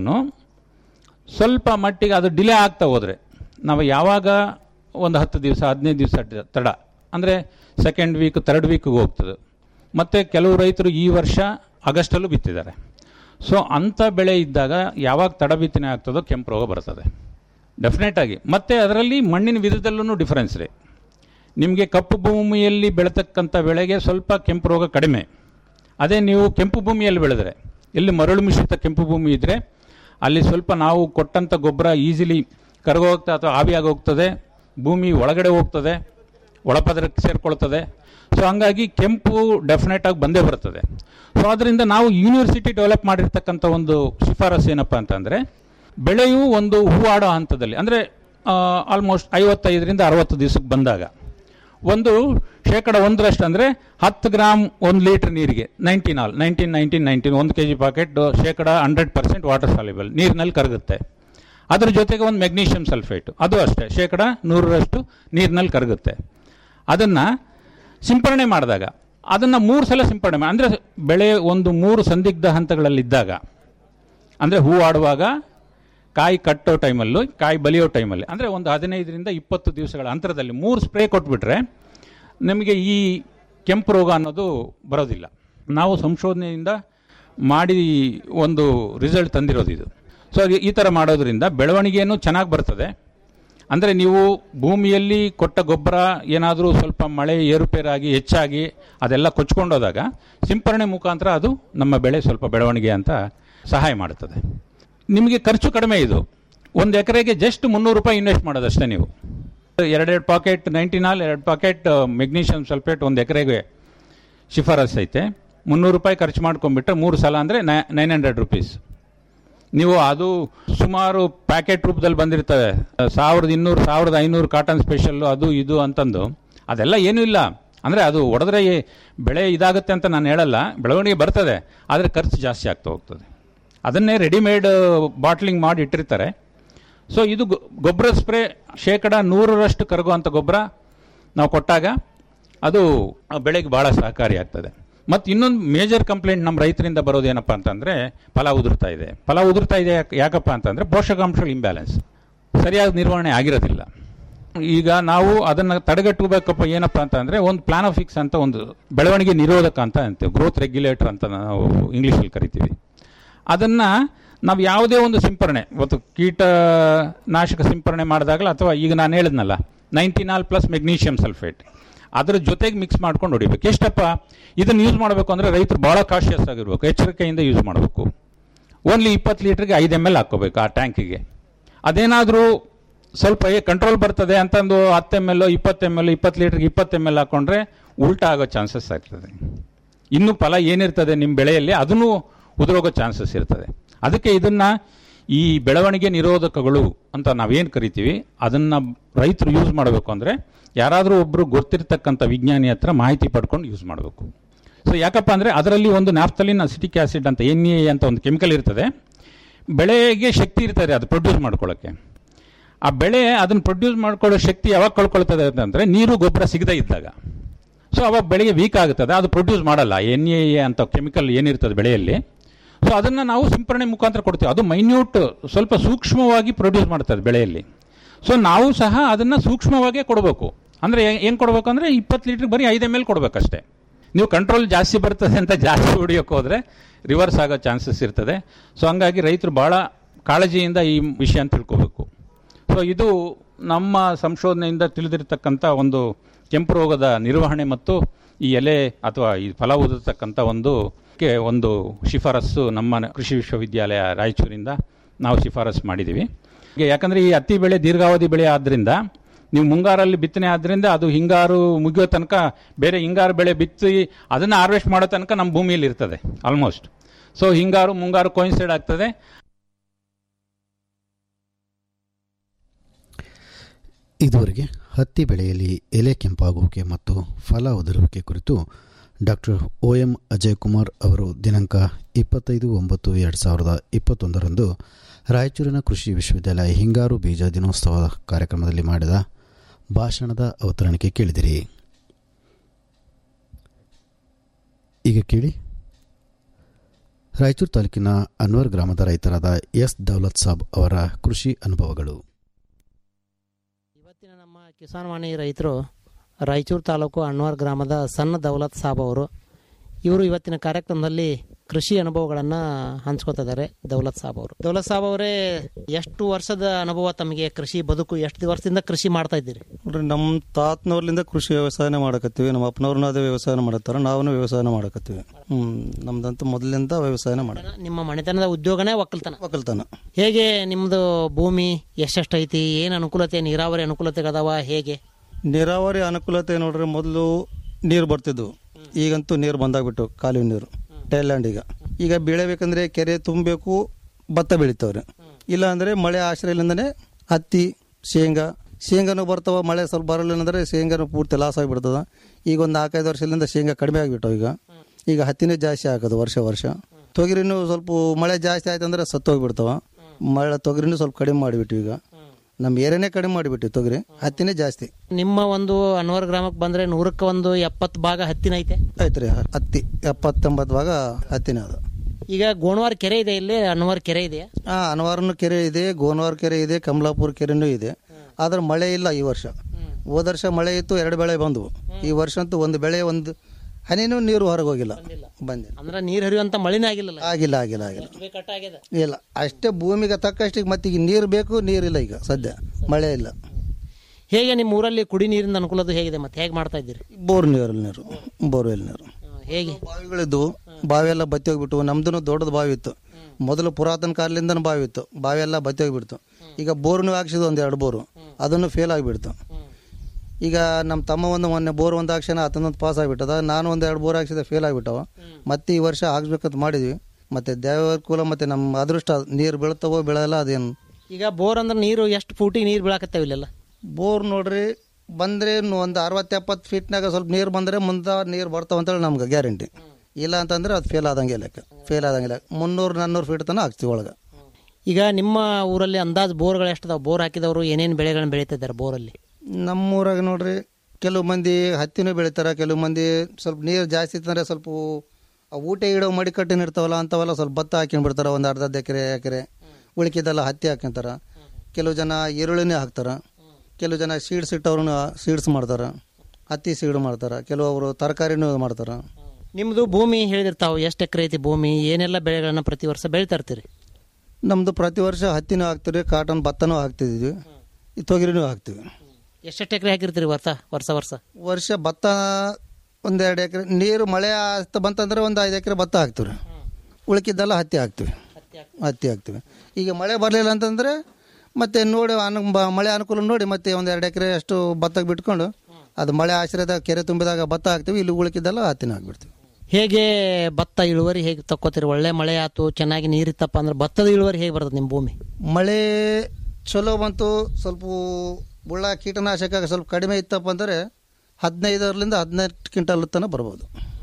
ಸ್ವಲ್ಪ ಮಟ್ಟಿಗೆ ಅದು ಡಿಲೇ ಆಗ್ತಾ ಹೋದರೆ ನಾವು ಯಾವಾಗ ಒಂದು ಹತ್ತು ದಿವಸ ಹದಿನೈದು ದಿವಸ ತಡ ಅಂದರೆ ಸೆಕೆಂಡ್ ವೀಕ್ ತರ್ಡ್ ವೀಕ್ಗೆ ಹೋಗ್ತದೆ ಮತ್ತು ಕೆಲವು ರೈತರು ಈ ವರ್ಷ ಆಗಸ್ಟಲ್ಲೂ ಬಿತ್ತಿದ್ದಾರೆ ಸೊ ಅಂಥ ಬೆಳೆ ಇದ್ದಾಗ ಯಾವಾಗ ತಡ ಬಿತ್ತನೆ ಆಗ್ತದೋ ಕೆಂಪು ರೋಗ ಬರ್ತದೆ ಡೆಫಿನೆಟ್ ಆಗಿ ಮತ್ತು ಅದರಲ್ಲಿ ಮಣ್ಣಿನ ವಿಧದಲ್ಲೂ ಡಿಫರೆನ್ಸ್ ರೀ ನಿಮಗೆ ಕಪ್ಪು ಭೂಮಿಯಲ್ಲಿ ಬೆಳೆತಕ್ಕಂಥ ಬೆಳೆಗೆ ಸ್ವಲ್ಪ ಕೆಂಪು ರೋಗ ಕಡಿಮೆ ಅದೇ ನೀವು ಕೆಂಪು ಭೂಮಿಯಲ್ಲಿ ಬೆಳೆದರೆ ಎಲ್ಲಿ ಮರಳು ಮಿಶ್ರಿತ ಕೆಂಪು ಭೂಮಿ ಇದ್ದರೆ ಅಲ್ಲಿ ಸ್ವಲ್ಪ ನಾವು ಕೊಟ್ಟಂಥ ಗೊಬ್ಬರ ಈಸಿಲಿ ಕರಗೋಗ್ತಾ ಅಥವಾ ಆವಿಯಾಗಿ ಹೋಗ್ತದೆ ಭೂಮಿ ಒಳಗಡೆ ಹೋಗ್ತದೆ ಒಳಪದರಕ್ಕೆ ಸೇರ್ಕೊಳ್ತದೆ ಸೊ ಹಂಗಾಗಿ ಕೆಂಪು ಡೆಫಿನೆಟ್ ಆಗಿ ಬಂದೇ ಬರ್ತದೆ ಸೊ ಅದರಿಂದ ನಾವು ಯೂನಿವರ್ಸಿಟಿ ಡೆವಲಪ್ ಮಾಡಿರ್ತಕ್ಕಂಥ ಒಂದು ಶಿಫಾರಸು ಏನಪ್ಪ ಅಂತಂದರೆ ಬೆಳೆಯು ಒಂದು ಹೂವಾಡೋ ಹಂತದಲ್ಲಿ ಅಂದರೆ ಆಲ್ಮೋಸ್ಟ್ ಐವತ್ತೈದರಿಂದ ಅರವತ್ತು ದಿವಸಕ್ಕೆ ಬಂದಾಗ ಒಂದು ಶೇಕಡ ಒಂದರಷ್ಟು ಅಂದರೆ ಹತ್ತು ಗ್ರಾಮ್ ಒಂದು ಲೀಟರ್ ನೀರಿಗೆ nineteen all nineteen nineteen nineteen ಒಂದು ಕೆ ಜಿ ಪಾಕೆಟ್ ಶೇಕಡ ಹಂಡ್ರೆಡ್ ಪರ್ಸೆಂಟ್ ವಾಟರ್ ಸಾಲ್ಯುಬಲ್ ನೀರಿನಲ್ಲಿ ಕರಗುತ್ತೆ ಅದ್ರ ಜೊತೆಗೆ ಒಂದು ಮೆಗ್ನೀಷಿಯಂ ಸಲ್ಫೇಟ್ ಅದು ಅಷ್ಟೇ ಶೇಕಡ ನೂರರಷ್ಟು ನೀರಿನಲ್ಲಿ ಕರಗುತ್ತೆ ಅದನ್ನು ಸಿಂಪರಣೆ ಮಾಡಿದಾಗ ಅದನ್ನು ಮೂರು ಸಲ ಸಿಂಪರಣೆ ಮಾಡಿ ಅಂದರೆ ಬೆಳೆ ಒಂದು ಮೂರು ಸಂದಿಗ್ಧ ಹಂತಗಳಲ್ಲಿದ್ದಾಗ ಅಂದರೆ ಹೂ ಆಡುವಾಗ ಕಾಯಿ ಕಟ್ಟೋ ಟೈಮಲ್ಲೂ ಕಾಯಿ ಬಲಿಯೋ ಟೈಮಲ್ಲಿ ಅಂದರೆ ಒಂದು ಹದಿನೈದರಿಂದ ಇಪ್ಪತ್ತು ದಿವಸಗಳ ಅಂತರದಲ್ಲಿ ಮೂರು ಸ್ಪ್ರೇ ಕೊಟ್ಬಿಟ್ರೆ ನಮಗೆ ಈ ಕೆಂಪು ರೋಗ ಅನ್ನೋದು ಬರೋದಿಲ್ಲ ನಾವು ಸಂಶೋಧನೆಯಿಂದ ಮಾಡಿ ಒಂದು ರಿಸಲ್ಟ್ ತಂದಿರೋದು ಇದು ಸೊ ಈ ಥರ ಮಾಡೋದ್ರಿಂದ ಬೆಳವಣಿಗೆಯನ್ನು ಚೆನ್ನಾಗಿ ಬರ್ತದೆ ಅಂದರೆ ನೀವು ಭೂಮಿಯಲ್ಲಿ ಕೊಟ್ಟ ಗೊಬ್ಬರ ಏನಾದರೂ ಸ್ವಲ್ಪ ಮಳೆ ಏರುಪೇರಾಗಿ ಹೆಚ್ಚಾಗಿ ಅದೆಲ್ಲ ಕೊಚ್ಕೊಂಡೋದಾಗ ಸಿಂಪರಣೆ ಮುಖಾಂತರ ಅದು ನಮ್ಮ ಬೆಳೆ ಸ್ವಲ್ಪ ಬೆಳವಣಿಗೆ ಅಂತ ಸಹಾಯ ಮಾಡುತ್ತದೆ ನಿಮಗೆ ಖರ್ಚು ಕಡಿಮೆ ಇದು ಒಂದು ಎಕರೆಗೆ ಜಸ್ಟ್ ಮುನ್ನೂರು ರೂಪಾಯಿ ಇನ್ವೆಸ್ಟ್ ಮಾಡೋದಷ್ಟೇ ನೀವು ಎರಡೆರಡು ಪಾಕೆಟ್ ನೈಂಟಿನಾಲ್ ಎರಡು ಪಾಕೆಟ್ ಮೆಗ್ನೀಷಿಯಂ ಸಲ್ಫೇಟ್ ಒಂದು ಎಕರೆಗೆ ಶಿಫಾರಸ್ ಐತೆ ಮುನ್ನೂರು ರೂಪಾಯಿ ಖರ್ಚು ಮಾಡ್ಕೊಂಡ್ಬಿಟ್ರೆ ಮೂರು ಸಲ ಅಂದರೆ ನೈನ್ ಹಂಡ್ರೆಡ್ ರುಪೀಸ್ ನೀವು ಅದು ಸುಮಾರು ಪ್ಯಾಕೆಟ್ ರೂಪದಲ್ಲಿ ಬಂದಿರ್ತವೆ ಸಾವಿರದ ಇನ್ನೂರು ಸಾವಿರದ ಐನೂರು ಕಾಟನ್ ಸ್ಪೆಷಲ್ಲು ಅದು ಇದು ಅಂತಂದು ಅದೆಲ್ಲ ಏನೂ ಇಲ್ಲ ಅಂದರೆ ಅದು ಹೊಡೆದ್ರೆ ಈ ಬೆಳೆ ಇದಾಗುತ್ತೆ ಅಂತ ನಾನು ಹೇಳಲ್ಲ ಬೆಳವಣಿಗೆ ಬರ್ತದೆ ಆದರೆ ಖರ್ಚು ಜಾಸ್ತಿ ಆಗ್ತಾ ಹೋಗ್ತದೆ ಅದನ್ನೇ ರೆಡಿಮೇಡ್ ಬಾಟ್ಲಿಂಗ್ ಮಾಡಿ ಇಟ್ಟಿರ್ತಾರೆ ಸೊ ಇದು ಗೊ- ಗೊಬ್ಬರ ಸ್ಪ್ರೇ ಶೇಕಡ ನೂರರಷ್ಟು ಕರಗುವಂಥ ಗೊಬ್ಬರ ನಾವು ಕೊಟ್ಟಾಗ ಅದು ಆ ಬೆಳೆಗೆ ಭಾಳ ಸಹಕಾರಿಯಾಗ್ತದೆ ಮತ್ತು ಇನ್ನೊಂದು ಮೇಜರ್ ಕಂಪ್ಲೇಂಟ್ ನಮ್ಮ ರೈತರಿಂದ ಬರೋದೇನಪ್ಪ ಅಂತಂದರೆ ಫಲ ಉದುರ್ತಾ ಇದೆ ಫಲ ಉದುರ್ತಾ ಇದೆ ಯಾಕ್- ಯಾಕಪ್ಪ ಅಂತಂದರೆ ಪೋಷಕಾಂಶಗಳ ಇಂಬ್ಯಾಲೆನ್ಸ್ ಸರಿಯಾದ ನಿರ್ವಹಣೆ ಆಗಿರೋದಿಲ್ಲ ಈಗ ನಾವು ಅದನ್ನು ತಡೆಗಟ್ಟಬೇಕಪ್ಪ ಏನಪ್ಪ ಅಂತಂದರೆ ಒಂದು ಪ್ಲಾನೋಫಿಕ್ಸ್ ಅಂತ ಒಂದು ಬೆಳವಣಿಗೆ ನಿರೋಧಕ ಅಂತ ಅಂತೀವಿ ಗ್ರೋತ್ ರೆಗ್ಯುಲೇಟರ್ ಅಂತ ನಾವು ಇಂಗ್ಲೀಷಲ್ಲಿ ಕರಿತೀವಿ ಅದನ್ನು ನಾವು ಯಾವುದೇ ಒಂದು ಸಿಂಪರಣೆ ಇವತ್ತು ಕೀಟನಾಶಕ ಸಿಂಪರಣೆ ಮಾಡಿದಾಗಲ ಅಥವಾ ಈಗ ನಾನು ಹೇಳಿದ್ನಲ್ಲ ನೈಂಟಿನಾಲ್ ಪ್ಲಸ್ ಮೆಗ್ನೀಷಿಯಂ ಸಲ್ಫೇಟ್ ಅದ್ರ ಜೊತೆಗೆ ಮಿಕ್ಸ್ ಮಾಡ್ಕೊಂಡು ಹೊಡಿಬೇಕು ಎಷ್ಟಪ್ಪ ಇದನ್ನು ಯೂಸ್ ಮಾಡಬೇಕು ಅಂದರೆ ರೈತರು ಭಾಳ ಕಾಶಿಯಸ್ ಆಗಿರ್ಬೇಕು ಎಚ್ಚರಿಕೆಯಿಂದ ಯೂಸ್ ಮಾಡಬೇಕು ಓನ್ಲಿ ಇಪ್ಪತ್ತು ಲೀಟ್ರಿಗೆ ಐದು ಎಮ್ ಎಲ್ ಹಾಕ್ಕೋಬೇಕು ಆ ಟ್ಯಾಂಕಿಗೆ ಅದೇನಾದರೂ ಸ್ವಲ್ಪ ಕಂಟ್ರೋಲ್ ಬರ್ತದೆ ಅಂತಂದು ಹತ್ತು ಎಮ್ ಎಲ್ ಇಪ್ಪತ್ತು ಎಮ್ ಎಲ್ ಇಪ್ಪತ್ತು ಲೀಟ್ರಿಗೆ ಇಪ್ಪತ್ತು ಎಮ್ ಎಲ್ ಹಾಕ್ಕೊಂಡ್ರೆ ಉಲ್ಟಾ ಆಗೋ ಚಾನ್ಸಸ್ ಆಗ್ತದೆ ಇನ್ನು ಫಲ ಏನಿರ್ತದೆ ನಿಮ್ಮ ಬೆಳೆಯಲ್ಲಿ ಅದನ್ನು ಉದುರೋಗೋ ಚಾನ್ಸಸ್ ಇರ್ತದೆ ಅದಕ್ಕೆ ಇದನ್ನ ಈ ಬೆಳವಣಿಗೆ ನಿರೋಧಕಗಳು ಅಂತ ನಾವೇನು ಕರಿತೀವಿ ಅದನ್ನ ರೈತರು ಯೂಸ್ ಮಾಡಬೇಕು ಅಂದರೆ ಯಾರಾದರೂ ಒಬ್ಬರು ಗೊತ್ತಿರ್ತಕ್ಕಂಥ ವಿಜ್ಞಾನಿ ಹತ್ರ ಮಾಹಿತಿ ಪಡ್ಕೊಂಡು ಯೂಸ್ ಮಾಡಬೇಕು ಸೊ ಯಾಕಪ್ಪ ಅಂದರೆ ಅದರಲ್ಲಿ ಒಂದು ನ್ಯಾಫ್ತಲಿನ್ ಅಸಿಟಿಕ್ ಆಸಿಡ್ ಅಂತ ಎನ್ ಎ ಅಂತ ಒಂದು ಕೆಮಿಕಲ್ ಇರ್ತದೆ ಬೆಳೆಗೆ ಶಕ್ತಿ ಇರ್ತದೆ ಅದು ಪ್ರೊಡ್ಯೂಸ್ ಮಾಡ್ಕೊಳ್ಳೋಕ್ಕೆ ಆ ಬೆಳೆ ಅದನ್ನು ಪ್ರೊಡ್ಯೂಸ್ ಮಾಡ್ಕೊಳ್ಳೋ ಶಕ್ತಿ ಯಾವಾಗ ಕಳ್ಕೊಳ್ತದೆ ಅಂತಂದರೆ ನೀರು ಗೊಬ್ಬರ ಸಿಗದೇ ಇದ್ದಾಗ ಸೊ ಅವಾಗ ಬೆಳೆಗೆ ವೀಕ್ ಆಗುತ್ತದೆ ಅದು ಪ್ರೊಡ್ಯೂಸ್ ಮಾಡಲ್ಲ ಎನ್ ಎ ಅಂತ ಕೆಮಿಕಲ್ ಏನಿರ್ತದೆ ಬೆಳೆಯಲ್ಲಿ ಸೊ ಅದನ್ನು ನಾವು ಸಿಂಪರಣೆ ಮುಖಾಂತರ ಕೊಡ್ತೀವಿ ಅದು ಮೈನ್ಯೂಟ್ ಸ್ವಲ್ಪ ಸೂಕ್ಷ್ಮವಾಗಿ ಪ್ರೊಡ್ಯೂಸ್ ಮಾಡ್ತದೆ ಬೆಳೆಯಲ್ಲಿ ಸೊ ನಾವು ಸಹ ಅದನ್ನು ಸೂಕ್ಷ್ಮವಾಗೇ ಕೊಡಬೇಕು ಅಂದರೆ ಏನು ಕೊಡಬೇಕು ಅಂದರೆ ಇಪ್ಪತ್ತು ಲೀಟ್ರ್ ಬರೀ ಐದು ಎಮ್ ಎಲ್ ಕೊಡಬೇಕಷ್ಟೇ ನೀವು ಕಂಟ್ರೋಲ್ ಜಾಸ್ತಿ ಬರ್ತದೆ ಅಂತ ಜಾಸ್ತಿ ಹೊಡಿಯೋಕೆ ಹೋದರೆ ರಿವರ್ಸ್ ಆಗೋ ಚಾನ್ಸಸ್ ಇರ್ತದೆ ಸೊ ಹಂಗಾಗಿ ರೈತರು ಭಾಳ ಕಾಳಜಿಯಿಂದ ಈ ವಿಷಯ ತಿಳ್ಕೋಬೇಕು ಸೊ ಇದು ನಮ್ಮ ಸಂಶೋಧನೆಯಿಂದ ತಿಳಿದಿರತಕ್ಕಂಥ ಒಂದು ಕೆಂಪು ರೋಗದ ನಿರ್ವಹಣೆ ಮತ್ತು ಈ ಎಲೆ ಅಥವಾ ಈ ಫಲ ಉದುರ್ತಕ್ಕಂಥ ಒಂದು ಕ್ಕೆ ಒಂದು ಶಿಫಾರಸ್ಸು ನಮ್ಮ ಕೃಷಿ ವಿಶ್ವವಿದ್ಯಾಲಯ ರಾಯಚೂರಿಂದ ನಾವು ಶಿಫಾರಸು ಮಾಡಿದ್ದೀವಿ ಹೀಗೆ ಯಾಕಂದರೆ ಈ ಹತ್ತಿ ಬೆಳೆ ದೀರ್ಘಾವಧಿ ಬೆಳೆ ಆದ್ದರಿಂದ ನೀವು ಮುಂಗಾರಲ್ಲಿ ಬಿತ್ತನೆ ಆದ್ದರಿಂದ ಅದು ಹಿಂಗಾರು ಮುಗಿಯೋ ತನಕ ಬೇರೆ ಹಿಂಗಾರು ಬೆಳೆ ಬಿತ್ತಿ ಅದನ್ನು ಹಾರ್ವೆಸ್ಟ್ ಮಾಡೋ ತನಕ ನಮ್ಮ ಭೂಮಿಯಲ್ಲಿ ಇರ್ತದೆ ಆಲ್ಮೋಸ್ಟ್ ಸೊ ಹಿಂಗಾರು ಮುಂಗಾರು ಕೋಯಿನ್ಸೈಡ್ ಆಗ್ತದೆ ಇದುವರೆಗೆ ಹತ್ತಿ ಬೆಳೆಯಲ್ಲಿ ಎಲೆ ಕೆಂಪಾಗುವಿಕೆ ಮತ್ತು ಫಲ ಉದುರುವಿಕೆ ಕುರಿತು doctor O M Ajay Kumar ಅವರು ದಿನಾಂಕ ಇಪ್ಪತ್ತೈದು ಒಂಬತ್ತು ಎರಡು ಸಾವಿರದ ಇಪ್ಪತ್ತೊಂದರಂದು ರಾಯಚೂರಿನ ಕೃಷಿ ವಿಶ್ವವಿದ್ಯಾಲಯ ಹಿಂಗಾರು ಬೀಜ ದಿನೋತ್ಸವ ಕಾರ್ಯಕ್ರಮದಲ್ಲಿ ಮಾಡಿದ ಭಾಷಣದ ಅವತರಣಿಕೆ ಕೇಳಿದಿರಿ ಈಗ ಕೇಳಿ ರಾಯಚೂರು ತಾಲೂಕಿನ ಅನ್ವರ್ ಗ್ರಾಮದ ರೈತರಾದ ಎಸ್ ದೌಲತ್ ಸಾಬ್ ಅವರ ಕೃಷಿ ಅನುಭವಗಳು ಕಿಸಾನ್ ವಾಣಿ ರೈತರು ರಾಯಚೂರು ತಾಲೂಕು ಅಣ್ವಾರ್ ಗ್ರಾಮದ ಸಣ್ಣ ದೌಲತ್ ಸಾಬ್ ಅವರು ಇವರು ಇವತ್ತಿನ ಕಾರ್ಯಕ್ರಮದಲ್ಲಿ ಕೃಷಿ ಅನುಭವಗಳನ್ನು ಹಂಚ್ಕೋತಿದ್ದಾರೆ ದೌಲತ್ ಸಾಬ್ ಅವರು ದೌಲತ್ ಸಾಬ್ ಅವರೇ ಎಷ್ಟು ವರ್ಷದ ಅನುಭವ ತಮಗೆ ಕೃಷಿ ಬದುಕು ಎಷ್ಟು ವರ್ಷದಿಂದ ಕೃಷಿ ಮಾಡ್ತಾ ಇದ್ದೀರಿ ನೋಡ್ರಿ ನಮ್ಮ ತಾತನವ್ರಲಿಂದ ಕೃಷಿ ವ್ಯವಸಾಯನ ಮಾಡಕತ್ತೀವಿ ನಮ್ಮ ಅಪ್ಪನವ್ರನ್ನ ಅದೇ ವ್ಯವಸಾಯ ಮಾಡತ್ತಾರ ನಾವು ವ್ಯವಸಾಯನ ಮಾಡಕತ್ತೀವಿ ಹ್ಮ್ ನಮ್ದಂತೂ ಮೊದಲಿಂದ ವ್ಯವಸಾಯನ ಮಾಡ ನಿಮ್ಮ ಮನೆತನದ ಉದ್ಯೋಗನೇ ಒಕ್ಕಲ್ತನ ಒಕ್ಕಲ್ತನ ಹೇಗೆ ನಿಮ್ಮದು ಭೂಮಿ ಎಷ್ಟೆಷ್ಟು ಐತಿ ಏನು ಅನುಕೂಲತೆ ನೀರಾವರಿ ಅನುಕೂಲತೆಗದಾವ ಹೇಗೆ ನೀರಾವರಿ ಅನುಕೂಲತೆ ನೋಡ್ರಿ ಮೊದಲು ನೀರು ಬರ್ತಿದ್ವು ಈಗಂತೂ ನೀರು ಬಂದಾಗ್ಬಿಟ್ಟು ಕಾಲುವೆ ನೀರು ಟೈಲ್ಯಾಂಡ್ ಈಗ ಈಗ ಬೆಳೆಬೇಕಂದ್ರೆ ಕೆರೆ ತುಂಬಬೇಕು ಭತ್ತ ಬೆಳಿತಾವ್ರಿ ಇಲ್ಲ ಅಂದ್ರೆ ಮಳೆ ಆಶ್ರಯದಿಂದನೇ ಹತ್ತಿ ಶೇಂಗಾ ಶೇಂಗಾನು ಬರ್ತಾವ ಮಳೆ ಸ್ವಲ್ಪ ಬರಲಿಲ್ಲ ಅಂದ್ರೆ ಶೇಂಗಾನು ಪೂರ್ತಿ ಲಾಸ್ ಆಗಿಬಿಡ್ತದ ಈಗ ಒಂದು ನಾಲ್ಕೈದು ವರ್ಷದಿಂದ ಶೇಂಗಾ ಕಡಿಮೆ ಆಗಿಬಿಟ್ಟು ಈಗ ಈಗ ಹತ್ತಿನೇ ಜಾಸ್ತಿ ಹಾಕೋದು ವರ್ಷ ವರ್ಷ ತೊಗರಿನೂ ಸ್ವಲ್ಪ ಮಳೆ ಜಾಸ್ತಿ ಆಯ್ತು ಅಂದ್ರೆ ಸತ್ತೋಗ್ಬಿಡ್ತಾವ ಮಳೆ ತೊಗರಿನೂ ಸ್ವಲ್ಪ ಕಡಿಮೆ ಮಾಡಿಬಿಟ್ಟು ಈಗ ನಮ್ಮ ಏರಿಯಾನೇ ಕಡಿಮೆ ಮಾಡಿಬಿಟ್ಟು ತೊಗರಿ ಹತ್ತಿನೇ ಜಾಸ್ತಿ ನಿಮ್ಮ ಒಂದು ಅನ್ವರ್ ಗ್ರಾಮಕ್ಕೆ ಬಂದ್ರೆ ನೂರಕ್ಕೆ ಒಂದು ಎಪ್ಪತ್ತು ಭಾಗ ಹತ್ತಿನ ಐತೆ ಐತ್ರಿ ಹತ್ತಿ ಎಪ್ಪತ್ತೊಂಬತ್ತು ಭಾಗ ಹತ್ತಿನ ಅದು ಈಗ ಗೋಣವಾರ ಕೆರೆ ಇದೆ ಇಲ್ಲಿ ಅನ್ವರ್ ಕೆರೆ ಇದೆಯಾ ಹಾ ಅನವಾರನು ಕೆರೆ ಇದೆ ಗೋನವಾರ ಕೆರೆ ಇದೆ ಕಮಲಾಪುರ ಕೆರೆನೂ ಇದೆ ಆದ್ರೆ ಮಳೆ ಇಲ್ಲ ಈ ವರ್ಷ ಹೋದ ವರ್ಷ ಮಳೆ ಇತ್ತು ಎರಡು ಬೆಳೆ ಬಂದವು ಈ ವರ್ಷ ಅಂತೂ ಒಂದು ಬೆಳೆ ಒಂದು ಹನಿನೂ ನೀರು ಹೊರಗೆ ಹೋಗಿಲ್ಲ ಬಂದಿಲ್ಲ ಅಂದ್ರೆ ನೀರ್ ಹರಿಯುವಂತ ಮಳಿನೇ ಆಗಿಲ್ಲ ಆಗಿಲ್ಲ ಆಗಿಲ್ಲ ಆಗಿಲ್ಲ ಇಲ್ಲ ಅಷ್ಟೇ ಭೂಮಿಗೆ ತಕ್ಕಷ್ಟಿಗೆ ಮತ್ತೆ ಈಗ ನೀರು ಬೇಕು ನೀರಿಲ್ಲ ಈಗ ಸದ್ಯ ಮಳೆ ಇಲ್ಲ ಹೇಗೆ ನಿಮ್ಮ ಊರಲ್ಲಿ ಕುಡಿ ನೀರಿನ ಅನುಕೂಲತೆ ಹೇಗಿದೆ ಮತ್ತೆ ಹೇಗೆ ಮಾಡ್ತಾ ಇದ್ದೀರಿ ಬೋರ್ ನೀರು ನೀರು ಬೋರ್ವೆಲ್ ನೀರು ಹೇಗೆ ಬಾವಿಗಳಿದ್ದು ಬಾವಿ ಎಲ್ಲ ಬತ್ತಿ ಹೋಗ್ಬಿಟ್ಟು ನಮ್ದು ದೊಡ್ಡದು ಬಾವಿ ಇತ್ತು ಮೊದಲು ಪುರಾತನ ಕಾಲದಿಂದನೂ ಬಾವಿ ಇತ್ತು ಬಾವಿ ಎಲ್ಲ ಬತ್ತಿ ಹೋಗ್ಬಿಡ್ತು ಈಗ ಬೋರ್ನು ಹಾಕ್ಸಿದ್ವು ಒಂದು ಎರಡು ಬೋರು ಅದನ್ನು ಫೇಲ್ ಆಗಿಬಿಡ್ತು ಈಗ ನಮ್ಮ ತಮ್ಮ ಒಂದು ಮೊನ್ನೆ ಬೋರ್ ಒಂದು ಹಾಕ್ಸನ ಆತನೊಂದು ಪಾಸ್ ಆಗಿಬಿಟ್ಟದ ನಾನು ಒಂದು ಎರಡು ಬೋರ್ ಹಾಕ್ಸಿದೆ ಫೇಲ್ ಆಗಿಬಿಟ್ಟವ ಮತ್ತೆ ಈ ವರ್ಷ ಹಾಕ್ಸ್ಬೇಕಂತ ಮಾಡಿದ್ವಿ ಮತ್ತೆ ದೇವಕೂಲ ಮತ್ತೆ ನಮ್ಮ ಅದೃಷ್ಟ ನೀರು ಬೀಳ್ತವೋ ಬೀಳಲ್ಲ ಅದೇನು ಈಗ ಬೋರ್ ಅಂದ್ರೆ ನೀರು ಎಷ್ಟು ಫೂಟಿಗೆ ನೀರು ಬೀಳಾಕತ್ತಾವ ಇಲ್ಲೆಲ್ಲ ಬೋರ್ ನೋಡ್ರಿ ಬಂದ್ರೆ ಒಂದು ಅರವತ್ತು ಎಪ್ಪತ್ತು ಫೀಟ್ನಾಗ ಸ್ವಲ್ಪ ನೀರು ಬಂದರೆ ಮುಂದೆ ನೀರು ಬರ್ತಾವ ಅಂತೇಳಿ ನಮ್ಗೆ ಗ್ಯಾರಂಟಿ ಇಲ್ಲ ಅಂತಂದ್ರೆ ಅದು ಫೇಲ್ ಆದಂಗೆ ಲೆಕ್ಕ ಫೇಲ್ ಆದಂಗೆ ಲೆಕ್ಕ ಮುನ್ನೂರು ನಾನ್ನೂರು ಫೀಟ್ ತನಕ ಹಾಕ್ತೀವಿ ಒಳಗೆ ಈಗ ನಿಮ್ಮ ಊರಲ್ಲಿ ಅಂದಾಜು ಬೋರ್ಗಳು ಎಷ್ಟದಾವ ಬೋರ್ ಹಾಕಿದವರು ಏನೇನು ಬೆಳೆಗಳನ್ನ ಬೆಳೀತಿದ್ದಾರೆ ಬೋರಲ್ಲಿ ನಮ್ಮೂರಾಗ ನೋಡ್ರಿ ಕೆಲವು ಮಂದಿ ಹತ್ತಿನೂ ಬೆಳಿತಾರೆ ಕೆಲವು ಮಂದಿ ಸ್ವಲ್ಪ ನೀರು ಜಾಸ್ತಿ ಇತ್ತಂದ್ರೆ ಸ್ವಲ್ಪ ಆ ಊಟ ಇಡೋ ಮಡಿಕಟ್ಟಿನ ಇರ್ತಾವಲ್ಲ ಅಂಥವೆಲ್ಲ ಸ್ವಲ್ಪ ಭತ್ತ ಹಾಕ್ಕೊಂಡ್ಬಿಡ್ತಾರೆ ಒಂದು ಅರ್ಧ ಅರ್ಧ ಎಕರೆ ಎಕರೆ ಉಳಿಕಿದೆಲ್ಲ ಹತ್ತಿ ಹಾಕ್ಕೊಂತಾರೆ ಕೆಲವು ಜನ ಈರುಳ್ಳಿನೇ ಹಾಕ್ತಾರೆ ಕೆಲವು ಜನ ಸೀಡ್ಸ್ ಇಟ್ಟವ್ರನ್ನ ಸೀಡ್ಸ್ ಮಾಡ್ತಾರೆ ಹತ್ತಿ ಸೀಡ್ ಮಾಡ್ತಾರೆ ಕೆಲವೊಬ್ರು ತರಕಾರಿನೂ ಮಾಡ್ತಾರೆ ನಿಮ್ಮದು ಭೂಮಿ ಹೇಳಿದಿರ್ತಾವೆ ಎಷ್ಟು ಎಕರೆ ಐತಿ ಭೂಮಿ ಏನೆಲ್ಲ ಬೆಳೆಗಳನ್ನ ಪ್ರತಿ ವರ್ಷ ಬೆಳಿತಾ ಇರ್ತೀರಿ ನಮ್ಮದು ಪ್ರತಿ ವರ್ಷ ಹತ್ತಿನೂ ಹಾಕ್ತೀವಿ ಕಾಟನ್ ಭತ್ತನೂ ಹಾಕ್ತಿದ್ವಿ ಈ ತೊಗರಿನೂ ಹಾಕ್ತೀವಿ ಎಷ್ಟೆಷ್ಟು ಎಕರೆ ಹಾಕಿರ್ತೀರಿ ವರ್ಷ ವರ್ಷ ವರ್ಷ ವರ್ಷ ಭತ್ತ ಒಂದೆರಡು ಎಕರೆ ನೀರು ಮಳೆ ಆಸ್ತ ಬಂತಂದ್ರೆ ಒಂದು ಐದು ಎಕರೆ ಭತ್ತ ಹಾಕ್ತೀವಿ ಉಳ್ಕಿದ್ದೆಲ್ಲ ಹತ್ತಿ ಹಾಕ್ತೀವಿ ಹತ್ತಿ ಹಾಕ್ತೀವಿ ಈಗ ಮಳೆ ಬರಲಿಲ್ಲ ಅಂತಂದರೆ ಮತ್ತೆ ನೋಡಿ ಅನು ಬ- ಮಳೆ ಅನುಕೂಲ ನೋಡಿ ಮತ್ತೆ ಒಂದು ಎರಡು ಎಕರೆ ಅಷ್ಟು ಭತ್ತಕ್ಕೆ ಬಿಟ್ಕೊಂಡು ಅದು ಮಳೆ ಆಶ್ರಯದಾಗ ಕೆರೆ ತುಂಬಿದಾಗ ಭತ್ತ ಹಾಕ್ತೀವಿ ಇಲ್ಲಿ ಉಳ್ಕಿದ್ದೆಲ್ಲ ಹತ್ತಿನ ಹಾಕ್ಬಿಡ್ತೀವಿ ಹೇಗೆ ಭತ್ತ ಇಳುವರಿ ಹೇಗೆ ತಕ್ಕೋತೀರಿ ಒಳ್ಳೆ ಮಳೆ ಆಯ್ತು ಚೆನ್ನಾಗಿ ನೀರಿತ್ತಪ್ಪ ಅಂದ್ರೆ ಭತ್ತದ ಇಳುವರಿ ಹೇಗೆ ಬರ್ತದೆ ನಿಮ್ಮ ಭೂಮಿ ಮಳೆ ಚಲೋ ಬಂತು ಸ್ವಲ್ಪ ಬುಳ್ಳ ಕೀಟನಾಶಕ ಸ್ವಲ್ಪ ಕಡಿಮೆ ಇತ್ತಪ್ಪ ಅಂದರೆ ಹದಿನೈದರಿಂದ ಹದಿನೆಂಟು ಕ್ವಿಂಟಲ್ ತನಕ ಬರ್ಬೋದು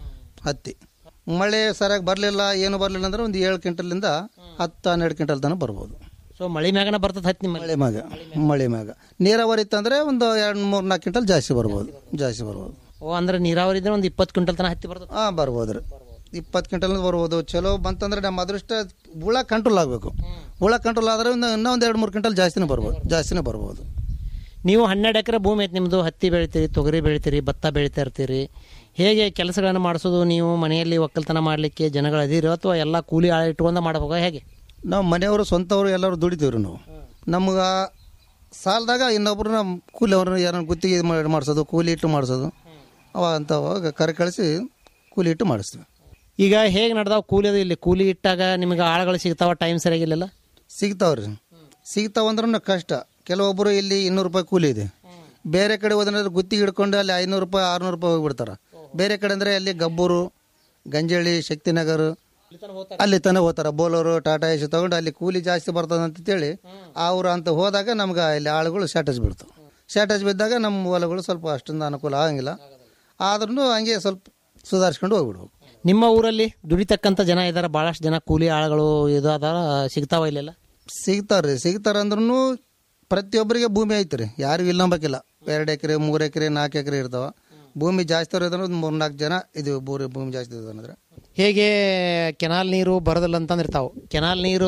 ಹತ್ತಿ ಮಳೆ ಸರಿಯಾಗಿ ಬರಲಿಲ್ಲ ಏನು ಬರಲಿಲ್ಲ ಅಂದ್ರೆ ಒಂದು ಏಳು ಕ್ವಿಂಟಲಿಂದ ಹತ್ತು ಹನ್ನೆರಡು ಕ್ವಿಂಟಲ್ ತನಕ ಬರ್ಬೋದು ಸೊ ಮಳೆ ಮ್ಯಾಗನ ಬರ್ತದೆ ಹತ್ತಿ ನಿಮ್ಮ ಮಳೆ ಮ್ಯಾಗ ಮಳೆ ಮ್ಯಾಗ ನೀರಾವರಿ ಇತ್ತಂದ್ರೆ ಒಂದು ಎರಡು ಮೂರು ನಾಲ್ಕು ಕ್ವಿಂಟಲ್ ಜಾಸ್ತಿ ಬರ್ಬೋದು ಜಾಸ್ತಿ ಬರ್ಬೋದು ಓ ಅಂದ್ರೆ ನೀರಾವರಿ ಇದ್ರೆ ಒಂದು ಇಪ್ಪತ್ತು ಕ್ವಿಂಟಲ್ ತನಕ ಹತ್ತಿ ಬರ್ತದೆ ಹಾಂ ಬರ್ಬೋದು ರೀ ಇಪ್ಪತ್ತು ಕ್ವಿಂಟಲ್ ಬರ್ಬೋದು ಚಲೋ ಬಂತಂದ್ರೆ ನಮ್ಮ ಅದೃಷ್ಟ ಹುಳ ಕಂಟ್ರೋಲ್ ಆಗಬೇಕು ಹುಳ ಕಂಟ್ರೋಲ್ ಆದರೆ ಒಂದು ಇನ್ನೂ ಒಂದು ಎರಡು ಮೂರು ಕ್ವಿಂಟಲ್ ಜಾಸ್ತಿನೇ ಬರ್ಬೋದು ಜಾಸ್ತಿನೇ ಬರ್ಬೋದು ನೀವು ಹನ್ನೆರಡು ಎಕರೆ ಭೂಮಿ ಐತೆ ನಿಮ್ಮದು ಹತ್ತಿ ಬೆಳಿತೀರಿ ತೊಗರಿ ಬೆಳಿತೀರಿ ಭತ್ತ ಬೆಳಿತಾ ಇರ್ತೀರಿ ಹೇಗೆ ಕೆಲಸಗಳನ್ನು ಮಾಡಿಸೋದು ನೀವು ಮನೆಯಲ್ಲಿ ಒಕ್ಕಲ್ತನ ಮಾಡಲಿಕ್ಕೆ ಜನಗಳು ಅದೀರೋ ಅಥವಾ ಎಲ್ಲ ಕೂಲಿ ಆಳ ಇಟ್ಕೊಂಡ ಮಾಡಬೇಕಾ ಹೇಗೆ ನಾವು ಮನೆಯವರು ಸ್ವಂತವರು ಎಲ್ಲರೂ ದುಡಿತೀವ್ರಿ ನಾವು ನಮ್ಗೆ ಸಾಲದಾಗ ಇನ್ನೊಬ್ರು ನಮ್ಮ ಕೂಲಿ ಅವ್ರನ್ನ ಯಾರನ್ನ ಗುತ್ತಿಗೆ ಇದು ಮಾಡಿ ಮಾಡಿಸೋದು ಕೂಲಿ ಇಟ್ಟು ಮಾಡಿಸೋದು ಅವ ಅಂಥವಾಗ ಕರೆ ಕಳಿಸಿ ಕೂಲಿ ಇಟ್ಟು ಮಾಡಿಸ್ತೀವಿ ಈಗ ಹೇಗೆ ನಡೆದಾವ ಕೂಲಿ ಅದು ಇಲ್ಲಿ ಕೂಲಿ ಇಟ್ಟಾಗ ನಿಮಗೆ ಆಳುಗಳು ಸಿಗ್ತಾವ ಟೈಮ್ ಸರಿಯಾಗಿಲ್ಲ ಸಿಗ್ತಾವ್ರಿ ಸಿಗ್ತಾವಂದ್ರೂ ಕಷ್ಟ ಕೆಲವೊಬ್ಬರು ಇಲ್ಲಿ ಇನ್ನೂರು ರೂಪಾಯಿ ಕೂಲಿ ಇದೆ ಬೇರೆ ಕಡೆ ಹೋದ್ರೆ ಗುತ್ತಿಗೆ ಹಿಡ್ಕೊಂಡು ಅಲ್ಲಿ ಐನೂರು ರೂಪಾಯಿ ಆರುನೂರು ರೂಪಾಯಿ ಹೋಗ್ಬಿಡ್ತಾರೆ ಬೇರೆ ಕಡೆ ಅಂದರೆ ಅಲ್ಲಿ ಗಬ್ಬೂರು ಗಂಜಳ್ಳಿ ಶಕ್ತಿನಗರ ಅಲ್ಲಿ ತನಕ ಹೋಗ್ತಾರೆ ಬೋಲೋರು ಟಾಟಾ ಎಸಿ ತಗೊಂಡು ಅಲ್ಲಿ ಕೂಲಿ ಜಾಸ್ತಿ ಬರ್ತದೆ ಅಂತೇಳಿ ಅವ್ರು ಅಂತ ಹೋದಾಗ ನಮ್ಗೆ ಇಲ್ಲಿ ಆಳುಗಳು ಶಾರ್ಟೇಜ್ ಬೀಳ್ತಾವೆ ಶಾರ್ಟೇಜ್ ಬಿದ್ದಾಗ ನಮ್ಮ ಹೊಲಗಳು ಸ್ವಲ್ಪ ಅಷ್ಟೊಂದು ಅನುಕೂಲ ಆಗಂಗಿಲ್ಲ ಆದ್ರೂ ಹಂಗೆ ಸ್ವಲ್ಪ ಸುಧಾರಿಸ್ಕೊಂಡು ಹೋಗ್ಬಿಡ್ಬೇಕು ನಿಮ್ಮ ಊರಲ್ಲಿ ದುಡಿತಕ್ಕಂಥ ಜನ ಇದ್ದಾರೆ ಭಾಳಷ್ಟು ಜನ ಕೂಲಿ ಆಳುಗಳು ಇದು ಅದಾರ ಸಿಗ್ತಾವ ಇಲ್ಲೆಲ್ಲ ಸಿಗ್ತಾರ್ರಿ ಸಿಗ್ತಾರ ಅಂದ್ರೂ ಪ್ರತಿಯೊಬ್ಬರಿಗೆ ಭೂಮಿ ಐತ್ರಿ ಯಾರಿಗೂ ಇಲ್ಲ ಅಂಬೇಕಿಲ್ಲ ಎರಡು ಎಕರೆ ಮೂರು ಎಕರೆ ನಾಲ್ಕು ಎಕರೆ ಇರ್ತಾವ ಭೂಮಿ ಜಾಸ್ತಿ ಇರೋದ್ರೆ ಒಂದು ಮೂರು ನಾಲ್ಕು ಜನ ಇದು ಭೂಮಿ ಭೂಮಿ ಜಾಸ್ತಿ ಇದೆ ಅಂದ್ರೆ ಹೇಗೆ ಕೆನಾಲ್ ನೀರು ಬರೋದಿಲ್ಲ ಅಂತಂದ್ರೆ ಇರ್ತಾವೆ ಕೆನಾಲ್ ನೀರು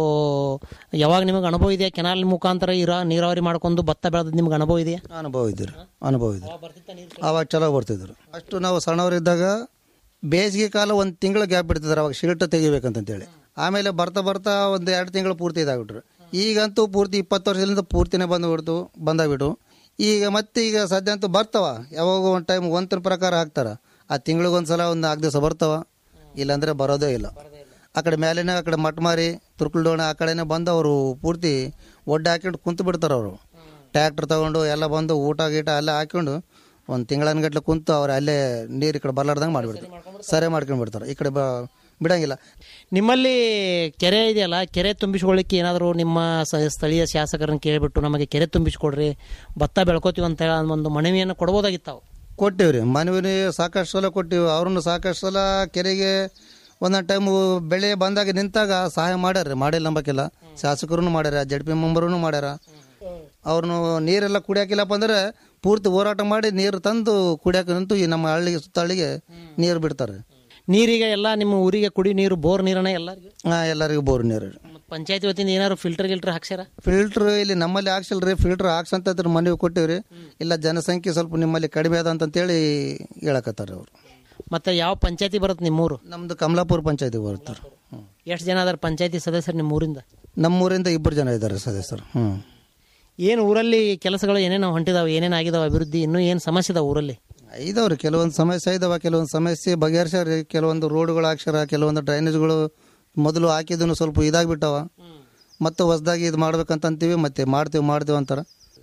ಯಾವಾಗ ನಿಮಗೆ ಅನುಭವ ಇದೆಯಾ ಕೆನಾಲ್ ಮುಖಾಂತರ ಇರೋ ನೀರಾವರಿ ಮಾಡ್ಕೊಂಡು ಭತ್ತ ಬೆಳೆದ್ ನಿಮ್ಗೆ ಅನುಭವ ಇದೆಯಾ ಅನುಭವ ಇದ್ದೀರಿ ಅನುಭವ ಇದೆ ಅವಾಗ ಚಲೋ ಬರ್ತಿದ್ರು ಅಷ್ಟು ನಾವು ಸಣ್ಣವರಿದ್ದಾಗ ಬೇಸಿಗೆ ಕಾಲ ಒಂದು ತಿಂಗಳು ಗ್ಯಾಪ್ ಬಿಡ್ತಿದ್ರು ಅವಾಗ ಶಿಲ್ಟ್ ತೆಗಿಬೇಕಂತೇಳಿ ಆಮೇಲೆ ಬರ್ತಾ ಬರ್ತಾ ಒಂದು ಎರಡು ತಿಂಗಳು ಪೂರ್ತಿ ಇದಾಗ್ಬಿಟ್ರು ಈಗಂತೂ ಪೂರ್ತಿ ಇಪ್ಪತ್ತು ವರ್ಷದಿಂದ ಪೂರ್ತಿನೇ ಬಂದುಬಿಡ್ತು ಬಂದಾಗ್ಬಿಟ್ಟು ಈಗ ಮತ್ತೆ ಈಗ ಸದ್ಯ ಅಂತೂ ಬರ್ತಾವ ಯಾವಾಗ ಒಂದು ಟೈಮ್ ಒಂತರ ಪ್ರಕಾರ ಹಾಕ್ತಾರ ಆ ತಿಂಗಳಿಗೆ ಒಂದು ಸಲ ಒಂದು ನಾಲ್ಕು ದಿವಸ ಬರ್ತಾವ ಇಲ್ಲಾಂದ್ರೆ ಬರೋದೇ ಇಲ್ಲ ಆ ಕಡೆ ಮೇಲಿನ ಆ ಕಡೆ ಮಟ್ಮಾರಿ ತುರ್ಕುಲ್ಡೋಣ ಆ ಕಡೆನೇ ಬಂದು ಅವರು ಪೂರ್ತಿ ಒಡ್ಡೆ ಹಾಕೊಂಡು ಕುಂತು ಬಿಡ್ತಾರೆ ಅವರು ಟ್ಯಾಕ್ಟ್ರ್ ತಗೊಂಡು ಎಲ್ಲ ಬಂದು ಊಟ ಗೀಟ ಎಲ್ಲ ಹಾಕೊಂಡು ಒಂದು ತಿಂಗಳನ್ಗಟ್ಲೆ ಕುಂತು ಅವ್ರು ಅಲ್ಲೇ ನೀರು ಈ ಕಡೆ ಬರ್ಲಾರ್ದಂಗೆ ಮಾಡಿಬಿಡ್ತಾರೆ ಸರಿ ಮಾಡ್ಕೊಂಡು ಬಿಡ್ತಾರೆ ಈ ಕಡೆ ಬ ಬಿಡಂಗಿಲ್ಲ ನಿಮ್ಮಲ್ಲಿ ಕೆರೆ ಇದೆಯಲ್ಲ ಕೆರೆ ತುಂಬಿಸ್ಕೊಳ್ಳಿಕ್ಕೆ ಏನಾದರೂ ನಿಮ್ಮ ಸ- ಸ್ಥಳೀಯ ಶಾಸಕರನ್ನ ಕೇಳಿಬಿಟ್ಟು ನಮಗೆ ಕೆರೆ ತುಂಬಿಸ್ಕೊಡ್ರಿ ಭತ್ತ ಬೆಳ್ಕೋತೀವಿ ಅಂತ ಹೇಳಿ ಒಂದು ಮನವಿಯನ್ನು ಕೊಡ್ಬೋದಾಗಿತ್ತಾವು ಕೊಟ್ಟಿವ್ರಿ ಮನವಿನಿ ಸಾಕಷ್ಟು ಸಲ ಕೊಟ್ಟಿವಿ ಅವ್ರನ್ನು ಸಾಕಷ್ಟು ಸಲ ಕೆರೆಗೆ ಒಂದೊಂದು ಟೈಮು ಬೆಳೆ ಬಂದಾಗ ನಿಂತಾಗ ಸಹಾಯ ಮಾಡ್ಯಾರ ಮಾಡಿಲ್ಲ ನಂಬಕ್ಕಿಲ್ಲ ಶಾಸಕರು ಮಾಡ್ಯಾರ ಜಡ್ ಪಿ ಮೆಂಬರೂ ಮಾಡ್ಯಾರ ಅವ್ರನ್ನು ನೀರೆಲ್ಲ ಕುಡಿಯಾಕಿಲ್ಲಪ್ಪ ಅಂದ್ರೆ ಪೂರ್ತಿ ಹೋರಾಟ ಮಾಡಿ ನೀರು ತಂದು ಕುಡಿಯಾಕ ನಿಂತು ಈ ನಮ್ಮ ಹಳ್ಳಿಗೆ ಸುತ್ತ ಹಳ್ಳಿಗೆ ನೀರು ಬಿಡ್ತಾರೆ ನೀರಿಗೆ ಎಲ್ಲ ನಿಮ್ಮ ಊರಿಗೆ ಕುಡಿ ನೀರು ಬೋರ್ ನೀರನ್ನ ಎಲ್ಲರಿಗೂ ಹಾಂ ಎಲ್ಲರಿಗೂ ಬೋರ್ ನೀರು ಪಂಚಾಯತಿ ವತಿಯಿಂದ ಏನಾದ್ರು ಫಿಲ್ಟರ್ ಗಿಲ್ಟರ್ ಹಾಕ್ಸ್ಯಾರ ಫಿಲ್ಟ್ರ್ ಇಲ್ಲಿ ನಮ್ಮಲ್ಲಿ ಹಾಕ್ಸಿಲ್ರಿ ಫಿಲ್ಟರ್ ಹಾಕ್ಸಂತ ಮನವಿ ಕೊಟ್ಟಿವ್ರಿ ಇಲ್ಲ ಜನಸಂಖ್ಯೆ ಸ್ವಲ್ಪ ನಿಮ್ಮಲ್ಲಿ ಕಡಿಮೆ ಅದ ಅಂತಂತೇಳಿ ಹೇಳಕತ್ತಾರೆ ಅವರು ಮತ್ತೆ ಯಾವ ಪಂಚಾಯತಿ ಬರುತ್ತೆ ನಿಮ್ಮೂರು ನಮ್ದು ಕಮಲಾಪುರ ಪಂಚಾಯತಿ ಬರ್ತಾರೆ ಎಷ್ಟು ಜನ ಅದಾರ ಪಂಚಾಯತಿ ಸದಸ್ಯರು ನಿಮ್ಮ ಊರಿಂದ ನಮ್ಮೂರಿಂದ ಇಬ್ಬರು ಜನ ಇದ್ದಾರೆ ಸದಸ್ಯರು ಹ್ಞೂ ಏನು ಊರಲ್ಲಿ ಕೆಲಸಗಳು ಏನೇನು ಹೊಂಟಿದಾವೆ ಏನೇನು ಆಗಿದಾವೆ ಅಭಿವೃದ್ಧಿ ಇನ್ನೂ ಏನು ಸಮಸ್ಯೆ ಇದಾವೆ ಊರಲ್ಲಿ ಇದಾವ್ರಿ ಕೆಲವೊಂದು ಸಮಸ್ಯೆ ಇದಾವ ಕೆಲವೊಂದು ಸಮಸ್ಯೆ ಬಗೆಹರಿಸ್ಯಾರ ಕೆಲವೊಂದು ರೋಡ್ಗಳು ಹಾಕ್ಸ್ಯಾರ ಕೆಲವೊಂದು ಡ್ರೈನೇಜ್ಗಳು ಮೊದಲು ಹಾಕಿದ್ದನ್ನು ಸ್ವಲ್ಪ ಇದಾಗ್ಬಿಟ್ಟವ ಮತ್ತೆ ಹೊಸದಾಗಿ ಇದು ಮಾಡ್ಬೇಕಂತ ಅಂತೀವಿ ಮತ್ತೆ ಮಾಡ್ತೀವಿ ಮಾಡ್ತೀವಿ ಅಂತಾರ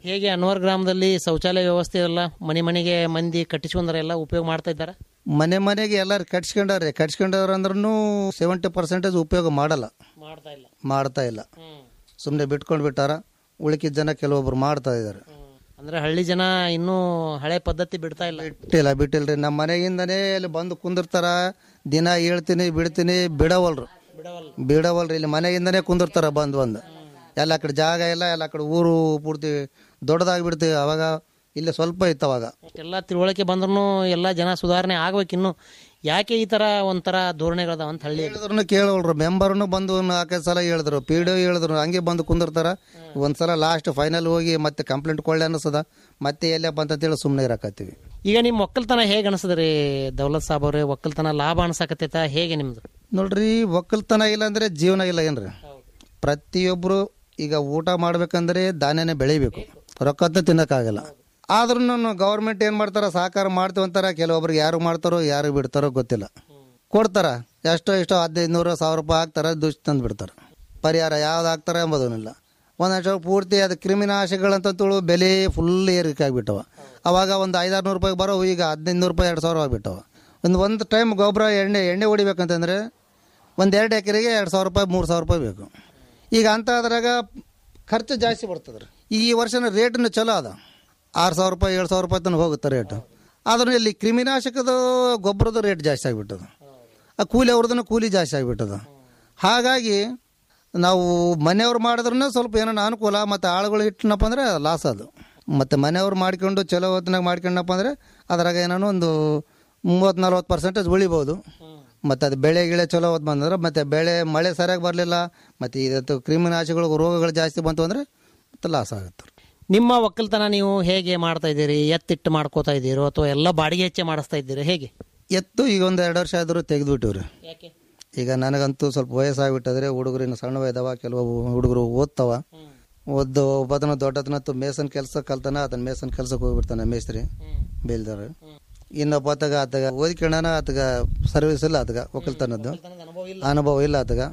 ಹೇಗೆ ಅನ್ವರ್ ಗ್ರಾಮದಲ್ಲಿ ಶೌಚಾಲಯ ವ್ಯವಸ್ಥೆ ಎಲ್ಲ ಮನೆ ಮನೆಗೆ ಮಂದಿ ಕಟ್ಟಿಸ್ಕೊಂಡ್ರೆ ಎಲ್ಲ ಉಪಯೋಗ ಮಾಡ್ತಾ ಇದ್ದಾರೆ ಮನೆ ಮನೆಗೆ ಎಲ್ಲರೂ ಕಟ್ಸ್ಕೊಂಡವ್ರೆ ಕಟ್ಸ್ಕೊಂಡವ್ರು ಅಂದ್ರೂ ಸೆವೆಂಟಿ ಪರ್ಸೆಂಟೇಜ್ ಉಪಯೋಗ ಮಾಡಲ್ಲ ಮಾಡ್ತಾ ಇಲ್ಲ ಮಾಡ್ತಾ ಇಲ್ಲ ಸುಮ್ಮನೆ ಬಿಟ್ಕೊಂಡು ಬಿಟ್ಟಾರ ಉಳಿಕಿದ ಜನ ಕೆಲವೊಬ್ರು ಮಾಡ್ತಾ ಇದ್ದಾರೆ ಅಂದ್ರೆ ಹಳ್ಳಿ ಜನ ಇನ್ನೂ ಹಳೆ ಪದ್ಧತಿ ಬಿಡ್ತಾ ಇಲ್ಲ ಬಿಟ್ಟಿಲ್ಲ ಬಿಟ್ಟಿಲ್ರಿ ನಮ್ಮ ಮನೆಯಿಂದನೇ ಅಲ್ಲಿ ಬಂದು ಕುಂದಿರ್ತಾರ ದಿನ ಹೇಳ್ತೀನಿ ಬಿಡ್ತೀನಿ ಬಿಡವಲ್ರು ಬಿಡವಲ್ರಿ ಇಲ್ಲಿ ಮನೆಯಿಂದನೇ ಕುಂದಿರ್ತಾರ ಬಂದು ಬಂದು ಎಲ್ಲ ಕಡೆ ಜಾಗ ಇಲ್ಲ ಎಲ್ಲ ಕಡೆ ಊರು ಪೂರ್ತಿ ದೊಡ್ಡದಾಗಿ ಬಿಡ್ತೀವಿ ಅವಾಗ ಇಲ್ಲಿ ಸ್ವಲ್ಪ ಇತ್ತು ಅವಾಗ ಎಲ್ಲ ತಿಳುವಳಿಕೆ ಬಂದ್ರೂ ಎಲ್ಲ ಜನ ಸುಧಾರಣೆ ಆಗ್ಬೇಕು ಇನ್ನು ಯಾಕೆ ಈ ತರ ಒಂಥರ ಧೋರಣೆಗಳದಾವ ಅಂತ ಹಳ್ಳಿ ಹೇಳಿದ್ರು ಕೇಳವಲ್ರು ಮೆಂಬರ್ನು ಬಂದು ನಾಲ್ಕೈದು ಸಲ ಹೇಳಿದ್ರು ಪಿ ಡಿ ಹೇಳಿದ್ರು ಹಂಗೆ ಬಂದು ಕುಂದಿರ್ತಾರ ಒಂದ್ಸಲ ಲಾಸ್ಟ್ ಫೈನಲ್ ಹೋಗಿ ಮತ್ತೆ ಕಂಪ್ಲೇಂಟ್ ಕೊಳ್ಳೆ ಅನಿಸ್ತದ ಮತ್ತೆ ಎಲ್ಲೇ ಬಂತಂತೇಳಿ ಸುಮ್ಮನೆ ಇರಕತ್ತೀವಿ ಈಗ ನಿಮ್ಮ ಒಕ್ಕಲ್ತನ ಹೇಗೆ ಅನಿಸ್ತದ್ರಿ ದೌಲತ್ ಸಾಬ್ ಅವ್ರೆ ಒಕ್ಕಲ್ತನ ಲಾಭ ಅನ್ಸಕತ್ತೈತ ಹೇಗೆ ನಿಮ್ದು ನೋಡ್ರಿ ಒಕ್ಕಲ್ತನ ಇಲ್ಲ ಅಂದ್ರೆ ಜೀವನ ಇಲ್ಲ ಏನ್ರಿ ಪ್ರತಿಯೊಬ್ರು ಈಗ ಊಟ ಮಾಡ್ಬೇಕಂದ್ರೆ ಧಾನ್ಯನೇ ಬೆಳಿಬೇಕು ರೊಕ್ಕದ ತಿನ್ನಕ್ಕಾಗಲ್ಲ ಆದ್ರೂ ಗೌರ್ಮೆಂಟ್ ಏನ್ ಮಾಡ್ತಾರ ಸಹಕಾರ ಮಾಡ್ತೀವಿ ಅಂತಾರ ಕೆಲವೊಬ್ರಿಗೆ ಯಾರು ಮಾಡ್ತಾರೋ ಯಾರು ಬಿಡ್ತಾರೋ ಗೊತ್ತಿಲ್ಲ ಕೊಡ್ತಾರ ಎಷ್ಟೋ ಎಷ್ಟೋ ಹದಿನೈದು ನೂರು ಸಾವಿರ ರೂಪಾಯಿ ಹಾಕ್ತಾರ ದುಡ್ಡು ತಂದು ಬಿಡ್ತಾರೆ ಪರಿಹಾರ ಯಾವ್ದು ಹಾಕ್ತಾರ ಎಂಬುದನ್ನಿಲ್ಲ ಒಂದಷ್ಟು ಪೂರ್ತಿ ಅದು ಕ್ರಿಮಿನಾಶಕಗಳಂತ ತುಳು ಬೆಲೆ ಫುಲ್ ಏರಿಕೆ ಆಗಿಬಿಟ್ಟವ ಅವಾಗ ಒಂದು ಐದಾರು ನೂರು ರೂಪಾಯಿ ಬರೋ ಈಗ ಹದಿನೈದು ನೂರು ರೂಪಾಯಿ ಎರಡು ಸಾವಿರ ಆಗಿಬಿಟ್ಟವ ಒಂದು ಒಂದು ಟೈಮ್ ಗೊಬ್ಬರ ಎಣ್ಣೆ ಎಣ್ಣೆ ಹೊಡಿಬೇಕಂತಂದ್ರೆ ಒಂದು ಎರಡು ಎಕರೆಗೆ ಎರಡು ಸಾವಿರ ರೂಪಾಯಿ ಮೂರು ಸಾವಿರ ರೂಪಾಯಿ ಬೇಕು ಈಗ ಅಂತ ಅದ್ರಾಗ ಖರ್ಚು ಜಾಸ್ತಿ ಬರ್ತದ್ರಿ ಈ ವರ್ಷನ ರೇಟ್ನು ಚಲೋ ಅದ ಆರು ಸಾವಿರ ರೂಪಾಯಿ ಏಳು ಸಾವಿರ ರೂಪಾಯಿ ತನಕ ಹೋಗುತ್ತೆ ರೇಟು ಆದ್ರೂ ಇಲ್ಲಿ ಕ್ರಿಮಿನಾಶಕದ ಗೊಬ್ಬರದ ರೇಟ್ ಜಾಸ್ತಿ ಆಗಿಬಿಟ್ಟದ ಆ ಕೂಲಿ ಅವ್ರದನ್ನು ಕೂಲಿ ಜಾಸ್ತಿ ಆಗಿಬಿಟ್ಟದ ಹಾಗಾಗಿ ನಾವು ಮನೆಯವ್ರು ಮಾಡಿದ್ರೂ ಸ್ವಲ್ಪ ಏನೋ ಅನುಕೂಲ ಮತ್ತು ಆಳುಗಳು ಇಟ್ಟನಪ್ಪ ಅಂದ್ರೆ ಲಾಸ್ ಅದು ಮತ್ತು ಮನೆಯವ್ರು ಮಾಡ್ಕೊಂಡು ಚಲೋ ಹೊತ್ತಿನಾಗ ಮಾಡ್ಕೊಂಡಪ್ಪ ಅಂದರೆ ಅದ್ರಾಗ ಏನೋ ಒಂದು ಮೂವತ್ತು ನಲ್ವತ್ತು ಪರ್ಸೆಂಟೇಜ್ ಉಳಿಬೋದು ಮತ್ತು ಅದು ಬೆಳೆ ಗಿಳೆ ಚಲೋ ಹೊತ್ತು ಬಂದ್ರೆ ಮತ್ತು ಬೆಳೆ ಮಳೆ ಸರಿಯಾಗಿ ಬರಲಿಲ್ಲ ಮತ್ತು ಇದತ್ತು ಕ್ರಿಮಿನಾಶಕಗಳು ರೋಗಗಳು ಜಾಸ್ತಿ ಬಂತು ಅಂದರೆ ಮತ್ತೆ ಲಾಸ್ ಆಗುತ್ತೆ ನಿಮ್ಮ ಒಕ್ಕಲ್ತನ ನೀವು ಹೇಗೆ ಮಾಡ್ತಾ ಇದ್ದೀರಿ ಎತ್ತಿಟ್ಟು ಮಾಡ್ಕೋತಾ ಇದ್ದೀರೋ ಅಥವಾ ಎಲ್ಲ ಬಾಡಿಗೆ ಹೆಚ್ಚೆ ಮಾಡಿಸ್ತಾ ಇದ್ದೀರಿ ಹೇಗೆ ಎತ್ತು ಈಗ ಒಂದು ಎರಡು ವರ್ಷ ಆದರೂ ತೆಗೆದುಬಿಟ್ಟಿವ್ರಿ ಯಾಕೆ ಈಗ ನನಗಂತೂ ಸ್ವಲ್ಪ ವಯಸ್ಸಾಗ್ಬಿಟ್ಟದ್ರೆ ಹುಡುಗರು ಇನ್ನು ಸಣ್ಣವ ಇದಾವ ಕೆಲವು ಹುಡುಗರು ಓದ್ತಾವ ಓದ್ದು ಒಬ್ಬತನ ದೊಡ್ಡತನತ್ತು ಮೇಸನ್ ಕೆಲಸ ಕಲ್ತಾನ ಅದನ್ನ ಮೇಸನ್ ಕೆಲ್ಸಕ್ಕೆ ಹೋಗ್ಬಿಡ್ತಾನೆ ಮೇಸ್ತ್ರಿ ಬೇಲ್ದಾರ ಇನ್ನೊಬ್ಬತ್ತಾಗ ಆತಗ ಓದ್ಕೊಂಡಾನ ಆತಗ ಸರ್ವಿಸ್ ಇಲ್ಲ ಆತಗ ಒಕ್ಕಲ್ತನದ್ದು ಅನುಭವ ಇಲ್ಲ ಆತಗ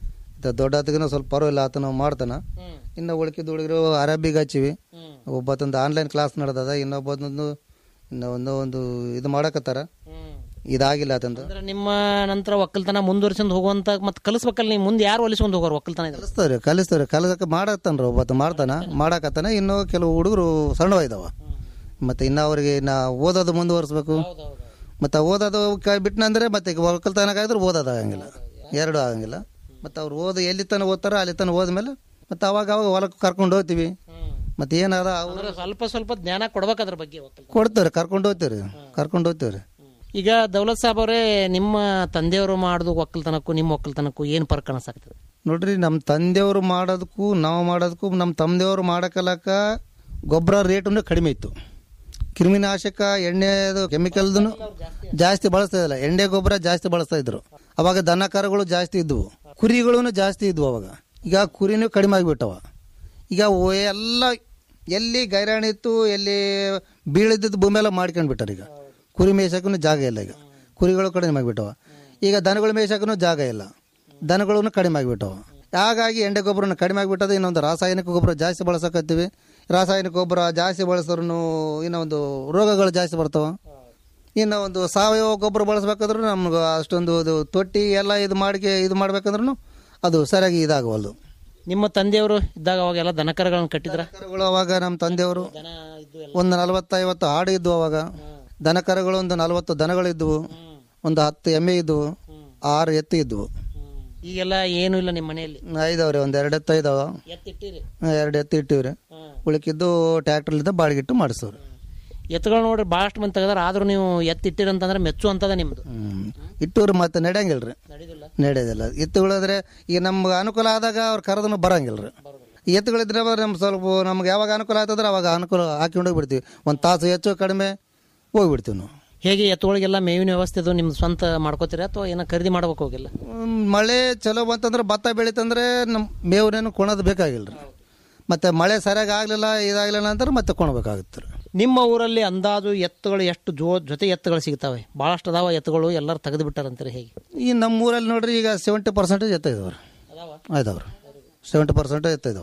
ದೊಡ್ಡ ಆತಗನ ಸ್ವಲ್ಪ ಪರವಾಗಿಲ್ಲ ಆತನ ಮಾಡ್ತಾನ ಇನ್ನು ಉಳ್ಕಿದ ಹುಡುಗರು ಅರಬಿಗೆ ಹಚ್ಚಿವಿ ಒಬ್ಬತ್ತೊಂದು ಆನ್ಲೈನ್ ಕ್ಲಾಸ್ ನಡೆದದ ಇನ್ನೊಬ್ಬದೊಂದು ಇನ್ನು ಒಂದು ಒಂದು ಇದು ಮಾಡಕತ್ತಾರ ಇದಾಗಿಲ್ಲ ಆತಂದು ಅಂದ್ರೆ ನಿಮ್ಮ ನಂತರ ಒಕ್ಕಲ್ತನ ಮುಂದುವರ್ಸ್ಕೊಂಡು ಹೋಗುವಂತ ಮತ್ತೆ ಕಲಿಸ್ಬೇಕಲ್ಲ ನೀವು ಮುಂದೆ ಯಾರು ಒಲಿಸ್ಕೊಂಡು ಹೋಗೋರು ಒಕ್ಕಲ್ತನ ಇದ್ರೆ ಕಲಿಸ್ತಾವ್ರಿ ಕಲಿಸ್ತಾವ್ರಿ ಕಲಸಕ್ಕೆ ಮಾಡತ್ತಾನ್ರಿ ಒಬ್ಬತ್ತ ಮಾಡ್ತಾನ ಮಾಡಾಕತ್ತಾನ ಇನ್ನು ಕೆಲವು ಹುಡುಗರು ಸಣ್ಣವ ಇದಾವ ಮತ್ತೆ ಇನ್ನು ಅವ್ರಿಗೆ ನಾ ಓದೋದು ಮುಂದುವರಿಸ್ಬೇಕು ಮತ್ತೆ ಓದೋದು ಕ- ಬಿಟ್ನಂದ್ರೆ ಮತ್ತೆ ಈಗ ಒಕ್ಕಲ್ತನಕ್ಕಾದ್ರೆ ಓದೋದು ಆಗಂಗಿಲ್ಲ ಎರಡು ಆಗಂಗಿಲ್ಲ ಮತ್ತೆ ಅವ್ರು ಓದು ಎಲ್ಲಿ ತನಕ ಓದ್ತಾರೋ ಅಲ್ಲಿ ತನಕ ಹೋದ್ಮೇಲೆ ಮತ್ತೆ ಅವಾಗ ಅವಾಗ ಹೊಲಕ್ಕೆ ಕರ್ಕೊಂಡು ಹೋಗ್ತೀವಿ ಮತ್ತೆ ಏನಾರ ಅವ್ರು ಅಂದ್ರೆ ಸ್ವಲ್ಪ ಸ್ವಲ್ಪ ಜ್ಞಾನ ಕೊಡ್ಬೇಕು ಅದ್ರ ಬಗ್ಗೆ ಒಕ್ಕಲ್ತನ ಕೊಡ್ತೇವ್ರಿ ಕರ್ಕೊಂಡು ಹೋಗ್ತೇವ್ರಿ ಕರ್ಕೊಂಡು ಹೋಗ್ತೇವ್ರಿ ಈಗ ದೌಲತ್ ಸಾಬ್ ಅವರೇ ನಿಮ್ಮ ತಂದೆಯವರು ಮಾಡೋದು ಒಕ್ಕಲ್ತನಕ್ಕೂ ನಿಮ್ಮ ಒಕ್ಕಲ್ತನಕ್ಕೂ ಏನು ಫರ್ಕ್ ಅನ್ಸಾಕ್ತದೆ ನೋಡ್ರಿ ನಮ್ಮ ತಂದೆಯವರು ಮಾಡೋದಕ್ಕೂ ನಾವು ಮಾಡೋದಕ್ಕೂ ನಮ್ಮ ತಂದೆಯವರು ಮಾಡಕಲಕ ಗೊಬ್ಬರ ರೇಟನ್ನು ಕಡಿಮೆ ಇತ್ತು ಕ್ರಿಮಿನಾಶಕ ಎಣ್ಣೆದು ಕೆಮಿಕಲ್ದು ಜಾಸ್ತಿ ಬಳಸ್ತಾ ಇದ್ದಿಲ್ಲ ಎಣ್ಣೆ ಗೊಬ್ಬರ ಜಾಸ್ತಿ ಬಳಸ್ತಾ ಇದ್ರು ಅವಾಗ ದನ ಕರುಗಳು ಜಾಸ್ತಿ ಇದ್ವು ಕುರಿಗಳು ಜಾಸ್ತಿ ಇದ್ವು ಅವಾಗ ಈಗ ಕುರಿನೂ ಕಡಿಮೆ ಆಗಿಬಿಟ್ಟವ ಈಗ ಓ- ಎಲ್ಲ ಎಲ್ಲಿ ಗೈರಾಣಿ ಇತ್ತು ಎಲ್ಲಿ ಬೀಳಿದ್ದು ಭೂಮಿ ಎಲ್ಲ ಮಾಡ್ಕೊಂಡು ಬಿಟ್ಟಾರ ಈಗ ಕುರಿ ಮೇಯ್ಸಕ್ಕೂ ಜಾಗ ಇಲ್ಲ ಈಗ ಕುರಿಗಳು ಕಡಿಮೆ ಆಗಿಬಿಟ್ಟವ ಈಗ ದನಗಳು ಮೇಯ್ಸಕ್ಕೂ ಜಾಗ ಇಲ್ಲ ದನಗಳನ್ನು ಕಡಿಮೆ ಆಗಿಬಿಟ್ಟವ ಹಾಗಾಗಿ ಎಂಡೆ ಗೊಬ್ಬರನ ಕಡಿಮೆ ಆಗಿಬಿಟ್ಟದ ಇನ್ನೊಂದು ರಾಸಾಯನಿಕ ಗೊಬ್ಬರ ಜಾಸ್ತಿ ಬಳಸಕತ್ತೀವಿ ರಾಸಾಯನಿಕ ಗೊಬ್ಬರ ಜಾಸ್ತಿ ಬಳಸಿದ್ರು ಇನ್ನೊಂದು ರೋಗಗಳು ಜಾಸ್ತಿ ಬರ್ತಾವ ಇನ್ನು ಒಂದು ಸಾವಯವ ಗೊಬ್ಬರ ಬಳಸ್ಬೇಕಾದ್ರೂ ನಮ್ಗೆ ಅಷ್ಟೊಂದು ಇದು ತೊಟ್ಟಿ ಎಲ್ಲ ಇದು ಮಾಡಿ ಇದು ಮಾಡ್ಬೇಕಂದ್ರೂ ಅದು ಸರಿಯಾಗಿ ಇದಾಗವಲ್ದು ನಿಮ್ಮ ತಂದೆಯವರು ಇದ್ದಾಗ ಅವಾಗೆಲ್ಲ ದನಕರಗಳನ್ನು ಕಟ್ಟಿದ್ರ ಕರುಗಳು ಅವಾಗ ನಮ್ಮ ತಂದೆಯವರು ಒಂದು ನಲವತ್ತೈವತ್ತು ಆಡು ಇದ್ವು ಅವಾಗ ದನ ಕರುಗಳು ಒಂದು ನಲವತ್ತು ದನಗಳಿದ್ವು ಒಂದು ಹತ್ತು ಎಮ್ಮೆ ಇದ್ವು ಆರು ಎತ್ತು ಇದ್ವು ಈಗೆಲ್ಲ ಏನು ಇಲ್ಲ ನಿಮ್ಮ ಮನೆಯಲ್ಲಿ ಐದವ್ರಿ ಒಂದ್ ಎರಡು ಎತ್ತು ಐದವ ಎತ್ತಿಟ್ಟಿರಿ ಎರಡು ಎತ್ತು ಇಟ್ಟಿವ್ರಿ ಉಳಿಕಿದ್ದು ಟ್ರ್ಯಾಕ್ಟರ್ಲಿಂದ ಬಾಡಿಗಿಟ್ಟು ಮಾಡಿಸೋರು ಎತ್ತುಗಳು ನೋಡ್ರಿ ಭಾಳಷ್ಟು ಮಂದಿ ತೆಗದಾರ ಆದ್ರೂ ನೀವು ಎತ್ತಿಟ್ಟಿರಿ ಅಂತಂದ್ರೆ ಮೆಚ್ಚು ಅಂತದ ನಿಮ್ದು ಇಟ್ಟವ್ರು ಮತ್ತೆ ನಡೆಯಂಗಿಲ್ರಿ ನಡೆಯೋದಿಲ್ಲ ಎತ್ತುಗಳಾದ್ರೆ ಈಗ ನಮ್ಗೆ ಅನುಕೂಲ ಆದಾಗ ಅವ್ರು ಕರೆದನು ಬರಂಗಿಲ್ರಿ ಎತ್ತುಗಳಿದ್ರೆ ನಮ್ಗೆ ಸ್ವಲ್ಪ ನಮ್ಗೆ ಯಾವಾಗ ಅನುಕೂಲ ಆಯ್ತಂದ್ರೆ ಅವಾಗ ಅನುಕೂಲ ಹಾಕೊಂಡು ಹೋಗ್ಬಿಡ್ತೀವಿ ಒಂದು ತಾಸು ಹೆಚ್ಚು ಕಡಿಮೆ ಹೋಗ್ಬಿಡ್ತೀವಿ ನಾವು ಹೇಗೆ ಎತ್ತುಗಳಿಗೆಲ್ಲ ಮೇವಿನ ವ್ಯವಸ್ಥೆ ಅದು ನಿಮ್ದು ಸ್ವಂತ ಮಾಡ್ಕೋತೀರಾ ಅಥವಾ ಏನೋ ಖರೀದಿ ಮಾಡ್ಬೇಕು ಹೋಗಿಲ್ಲ ಹ್ಮ್, ಮಳೆ ಚಲೋ ಬಂತಂದ್ರೆ ಭತ್ತ ಬೆಳಿತಂದ್ರೆ ನಮ್ಮ ಮೇವನೇನು ಕೊಣೋದು ಬೇಕಾಗಿಲ್ರಿ ಮತ್ತೆ ಮಳೆ ಸರಿಯಾಗಿ ಆಗಲಿಲ್ಲ ಇದಾಗಲಿಲ್ಲ ಅಂದ್ರೆ ಮತ್ತೆ ಕೊಣಬೇಕಾಗುತ್ತೆ ರೀ ನಿಮ್ಮ ಊರಲ್ಲಿ ಅಂದಾಜು ಎತ್ತುಗಳು ಎಷ್ಟು ಜೋ ಜೊತೆ ಎತ್ತುಗಳು ಸಿಗ್ತವೆ ಭಾಳಷ್ಟು ಅದಾವ ಎತ್ತುಗಳು ಎಲ್ಲರೂ ತೆಗೆದು ಬಿಟ್ಟಾರಂತೀರಿ ಹೇಗೆ ಈ ನಮ್ಮ ಊರಲ್ಲಿ ನೋಡ್ರಿ ಈಗ ಸೆವೆಂಟಿ ಪರ್ಸೆಂಟೇಜ್ ಎತ್ತ ಇದಾವ್ರಿ ಇದಾವ್ರಿ ಸೆವೆಂಟಿ ಪರ್ಸೆಂಟೇಜ್ ಎತ್ತ ಇದಾವೆ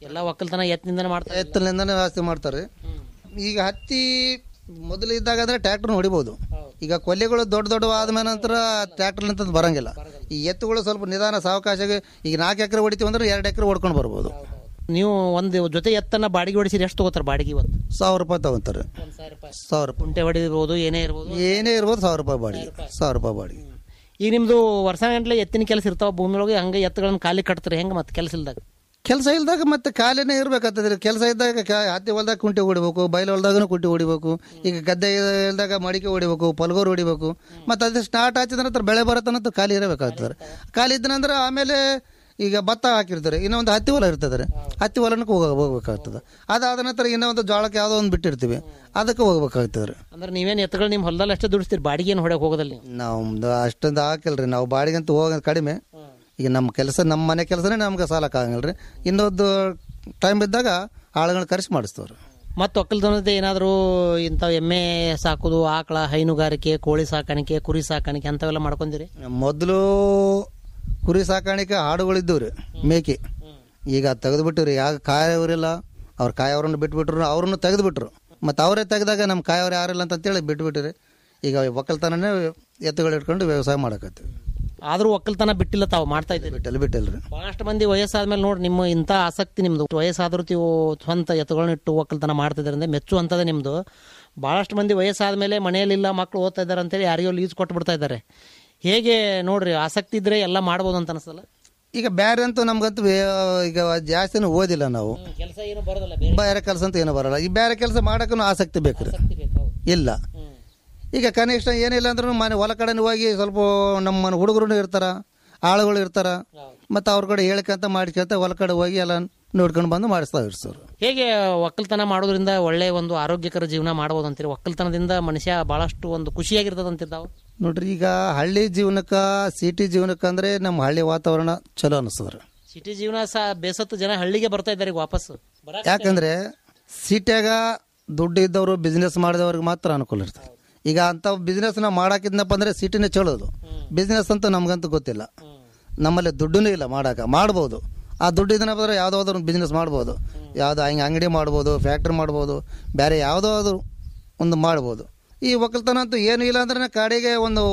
ಎಲ್ಲ ಒಕ್ಕಲ್ತನ ಎತ್ತಿನಿಂದನೇ ಮಾಡ್ತಾರೆ ಎತ್ತಲಿಂದನೇ ವ್ಯವಸ್ಥೆ ಮಾಡ್ತಾರೆ ಈಗ ಹತ್ತಿ ಮೊದಲು ಇದ್ದಾಗ ಅಂದ್ರೆ ಟ್ರ್ಯಾಕ್ಟರ್ ಹೊಡಿಬೋದು ಈಗ ಕೊಲ್ಲಿಗಳು ದೊಡ್ಡ ದೊಡ್ಡ ಆದ್ಮೇಲೆ ನಂತರ ಟ್ರ್ಯಾಕ್ಟರ್ ನಿಂತ ಬರಂಗಿಲ್ಲ ಈ ಎತ್ತುಗಳು ಸ್ವಲ್ಪ ನಿಧಾನ ಸಾವಕಾಶವಾಗಿ ಈಗ ನಾಲ್ಕು ಎಕರೆ ಹೊಡಿತೀವಿ ಅಂದ್ರೆ ಎರಡು ಎಕರೆ ಹೊಡ್ಕೊಂಡು ಬರ್ಬೋದು ನೀವು ಒಂದು ಜೊತೆ ಎತ್ತನ್ನ ಬಾಡಿಗೆ ಹೊಡಿಸಿದ್ರೆ ಎಷ್ಟು ತಗೋತಾರೆ ಬಾಡಿಗೆ ಇವತ್ತು ಸಾವಿರ ರೂಪಾಯಿ ತಗೊಂತಾರೆ ಸಾವಿರ ರೂಪಾಯಿ ಕುಂಟೆ ಹೊಡಿರ್ಬೋದು ಏನೇ ಇರ್ಬೋದು ಏನೇ ಇರ್ಬೋದು ಸಾವಿರ ರೂಪಾಯಿ ಬಾಡಿಗೆ ಸಾವಿರ ರೂಪಾಯಿ ಬಾಡಿಗೆ ಈಗ ನಿಮ್ದು ವರ್ಷ ಗಂಟ್ಲೆ ಎತ್ತಿನ ಕೆಲಸ ಇರ್ತಾವ ಭೂಮಿ ಒಳಗೆ ಹಂಗೆ ಎತ್ತುಗಳನ್ನ ಖಾಲಿ ಕಟ್ತಾರೆ ಹೆಂಗೆ ಮತ್ತೆ ಕೆಲಸ ಇಲ್ದಾಗ ಕೆಲಸ ಇಲ್ದಾಗ ಮತ್ತೆ ಖಾಲಿನೇ ಇರ್ಬೇಕಾಗ್ತದೆ ಕೆಲಸ ಇದ್ದಾಗ ಕಾ- ಹತ್ತಿ ಹೊಲ್ದಾಗ ಕುಂಟಿ ಹೊಡಿಬೇಕು ಬಯಲು ಹೊಲ್ದಾಗನು ಕುಂಟಿ ಹೊಡಿಬೇಕು ಈಗ ಗದ್ದೆ ಇಲ್ದಾಗ ಮಡಿಕೆ ಹೊಡಿಬೇಕು ಪಲ್ಗೋರು ಹೊಡಿಬೇಕು ಮತ್ತೆ ಅದು ಸ್ಟಾರ್ಟ್ ಆಯ್ತದ ನಂತರ ಬೆಳೆ ಬರತ್ತನಂತ ಖಾಲಿ ಇರಬೇಕಾಗ್ತದೆ ಖಾಲಿ ಇದ್ದ ನಂತರ ಆಮೇಲೆ ಈಗ ಭತ್ತ ಹಾಕಿರ್ತಾರೆ ಇನ್ನೊಂದು ಹತ್ತಿ ಹೊಲ ಇರ್ತದೆ ಹತ್ತಿ ಹೊಲನಕ್ಕೆ ಹೋಗ ಹೋಗ್ಬೇಕಾಗ್ತದೆ ಅದಾದ ನಂತರ ಇನ್ನೊಂದು ಜೋಳಕ್ಕೆ ಯಾವುದೋ ಒಂದು ಬಿಟ್ಟಿರ್ತೀವಿ ಅದಕ್ಕೆ ಹೋಗ್ಬೇಕಾಗ್ತದೆ ಅಂದ್ರೆ ನೀವೇನು ಎತ್ತುಗಳು ನಿಮ್ಮ ಹೊಲದಲ್ಲಿ ಅಷ್ಟೇ ದುಡಿಸ್ತೀರಿ ಬಾಡಿಗೆ ಏನು ಹೊಡಕ್ಕೆ ಹೋಗೋದಿಲ್ಲ ನೀವು ನಮ್ದು ಅಷ್ಟೊಂದು ಹಾಕಿಲ್ರಿ ನಾವು ಬಾಡಿಗಂತ ಹೋಗೋದು ಕಡಿಮೆ ಈಗ ನಮ್ಮ ಕೆಲಸ ನಮ್ಮ ಮನೆ ಕೆಲಸನೇ ನಮ್ಗೆ ಸಾಲಕ್ಕೆ ಆಗಂಗಿಲ್ಲ ರೀ ಇನ್ನೊಂದು ಟೈಮ್ ಇದ್ದಾಗ ಆಳುಗಳನ್ನ ಕರೆಸಿ ಮಾಡಿಸ್ತವ್ರಿ ಮತ್ತು ಒಕ್ಕಲ್ತನದ ಏನಾದರೂ ಇಂಥ ಎಮ್ಮೆ ಸಾಕೋದು ಆಕಳ ಹೈನುಗಾರಿಕೆ ಕೋಳಿ ಸಾಕಾಣಿಕೆ ಕುರಿ ಸಾಕಾಣಿಕೆ ಅಂಥವೆಲ್ಲ ಮಾಡ್ಕೊಂಡಿರಿ ಮೊದಲು ಕುರಿ ಸಾಕಾಣಿಕೆ ಹಾಡುಗಳಿದ್ದವು ರೀ ಮೇಕೆ ಈಗ ತೆಗೆದು ಬಿಟ್ಟಿವ್ರಿ ಯಾಗ ಕಾಯೋರಿಲ್ಲ ಅವ್ರ ಕಾಯೋರನ್ನು ಬಿಟ್ಬಿಟ್ರು ಅವ್ರನ್ನು ತೆಗೆದು ಬಿಟ್ರು ಮತ್ತು ಅವರೇ ತೆಗೆದಾಗ ನಮ್ಮ ಕಾಯೋರು ಯಾರಿಲ್ಲ ಅಂತೇಳಿ ಬಿಟ್ಬಿಟ್ಟಿರಿ ಈಗ ಒಕ್ಕಲ್ತನನೇ ಎತ್ತುಗಳು ಇಟ್ಕೊಂಡು ವ್ಯವಸಾಯ ಮಾಡಕತ್ತೀವಿ ಆದರೂ ಒಕ್ಕಲ್ತನ ಬಿಟ್ಟಿಲ್ಲ ತಾವು ಮಾಡ್ತಾ ಇದ್ದೀರಿ ಬಿಟ್ಟಲ್ಲ ಬಿಟ್ಟಿಲ್ರಿ ಬಹಳಷ್ಟು ಮಂದಿ ವಯಸ್ಸಾದ್ಮೇಲೆ ನೋಡಿ ನಿಮ್ಮ ಇಂಥ ಆಸಕ್ತಿ ನಿಮ್ದು ವಯಸ್ಸಾದ್ರೂ ನೀವು ಸ್ವಂತ ಎತ್ತುಗಳನ್ನ ಇಟ್ಟು ಒಕ್ಕಲ್ತನ ಮಾಡ್ತಿದ್ದಾರೆ ಅಂದ್ರೆ ಮೆಚ್ಚುವಂಥದ್ದೇ ನಿಮ್ದು ಬಹಳಷ್ಟು ಮಂದಿ ವಯಸ್ಸಾದ್ಮೇಲೆ ಮನೆಯಲ್ಲಿಲ್ಲ ಮಕ್ಕಳು ಓದ್ತಾ ಇದ್ದಾರೆ ಅಂತೇಳಿ ಯಾರಿಗೋ ಲೀಸ್ ಕೊಟ್ಟು ಬಿಡ್ತಾ ಇದ್ದಾರೆ ಹೇಗೆ ನೋಡ್ರಿ ಆಸಕ್ತಿ ಇದ್ರೆ ಎಲ್ಲ ಮಾಡ್ಬೋದು ಅಂತ ಅನಿಸಲ್ಲ ಈಗ ಬೇರೆ ಅಂತೂ ನಮ್ಗಂತೂ ವೇ- ಈಗ ಜಾಸ್ತಿನೂ ಓದಿಲ್ಲ ನಾವು ಕೆಲಸ ಏನು ಬರೋದಲ್ಲ ಬೇರೆ ಕೆಲಸ ಅಂತ ಏನೂ ಬರಲ್ಲ ಈ ಬೇರೆ ಕೆಲಸ ಮಾಡೋಕ್ಕೂ ಆಸಕ್ತಿ ಬೇಕು ರೀ ಇಲ್ಲ ಈಗ ಕನಿಷ್ಠ ಏನಿಲ್ಲ ಅಂದ್ರೂ ಮನೆ ಹೊಲ ಕಡೆ ಹೋಗಿ ಸ್ವಲ್ಪ ನಮ್ಮ ಮನೆ ಹುಡುಗರು ಇರ್ತಾರ ಆಳುಗಳು ಇರ್ತಾರ ಮತ್ತು ಅವ್ರ ಕಡೆ ಹೇಳ್ಕೊಂತ ಮಾಡ್ಕೊಂತ ಹೊಲ ಕಡೆ ಹೋಗಿ ಎಲ್ಲ ನೋಡ್ಕೊಂಡು ಬಂದು ಮಾಡಿಸ್ತಾ ಇರ್ಸೋರು ಹೇಗೆ ಒಕ್ಕಲ್ತನ ಮಾಡೋದ್ರಿಂದ ಒಳ್ಳೆ ಒಂದು ಆರೋಗ್ಯಕರ ಜೀವನ ಮಾಡ್ಬೋದು ಅಂತೀರಿ ಒಕ್ಕಲ್ತನದಿಂದ ಮನುಷ್ಯ ಬಹಳಷ್ಟು ಒಂದು ಖುಷಿಯಾಗಿರ್ತದ ಅಂತಿರ್ತಾವ ನೋಡ್ರಿ ಈಗ ಹಳ್ಳಿ ಜೀವನಕ್ಕೆ ಸಿಟಿ ಜೀವನಕ್ಕೆ ಅಂದ್ರೆ ನಮ್ಮ ಹಳ್ಳಿ ವಾತಾವರಣ ಚಲೋ ಅನಿಸ್ತದ್ರಿ ಸಿಟಿ ಜೀವನ ಸಹ ಬೇಸತ್ತು ಜನ ಹಳ್ಳಿಗೆ ಬರ್ತಾ ಇದ್ದಾರೆ ಈಗ ವಾಪಸ್ ಯಾಕಂದ್ರೆ ಸಿಟಿಯಾಗ ದುಡ್ಡು ಇದ್ದವರು ಬಿಸ್ನೆಸ್ ಮಾಡಿದವ್ರಿಗೆ ಮಾತ್ರ ಅನುಕೂಲ ಇರ್ತದೆ ಈಗ ಅಂಥ ಬಿಸ್ನೆಸ್ನ ಮಾಡಾಕಿದ್ನಪ್ಪ ಅಂದ್ರೆ ಸಿಟಿನೇ ಚಲೋದು ಬಿಸ್ನೆಸ್ ಅಂತ ನಮ್ಗಂತೂ ಗೊತ್ತಿಲ್ಲ ನಮ್ಮಲ್ಲಿ ದುಡ್ಡೂ ಇಲ್ಲ ಮಾಡಾಕ ಮಾಡ್ಬೋದು ಆ ದುಡ್ಡು ಇದನ್ನ ಬಂದ್ರೆ ಯಾವುದಾದ್ರು ಒಂದು ಬಿಸ್ನೆಸ್ ಮಾಡ್ಬೋದು ಯಾವುದೋ ಹಿಂಗೆ ಅಂಗಡಿ ಮಾಡ್ಬೋದು ಫ್ಯಾಕ್ಟ್ರಿ ಮಾಡ್ಬೋದು ಬೇರೆ ಯಾವುದಾದ್ರು ಒಂದು ಮಾಡ್ಬೋದು ಈ ಒಕ್ಕಲ್ತನ ಅಂತೂ ಏನೂ ಇಲ್ಲ ಅಂದ್ರೆ ಕಾಡಿಗೆ ಒಂದು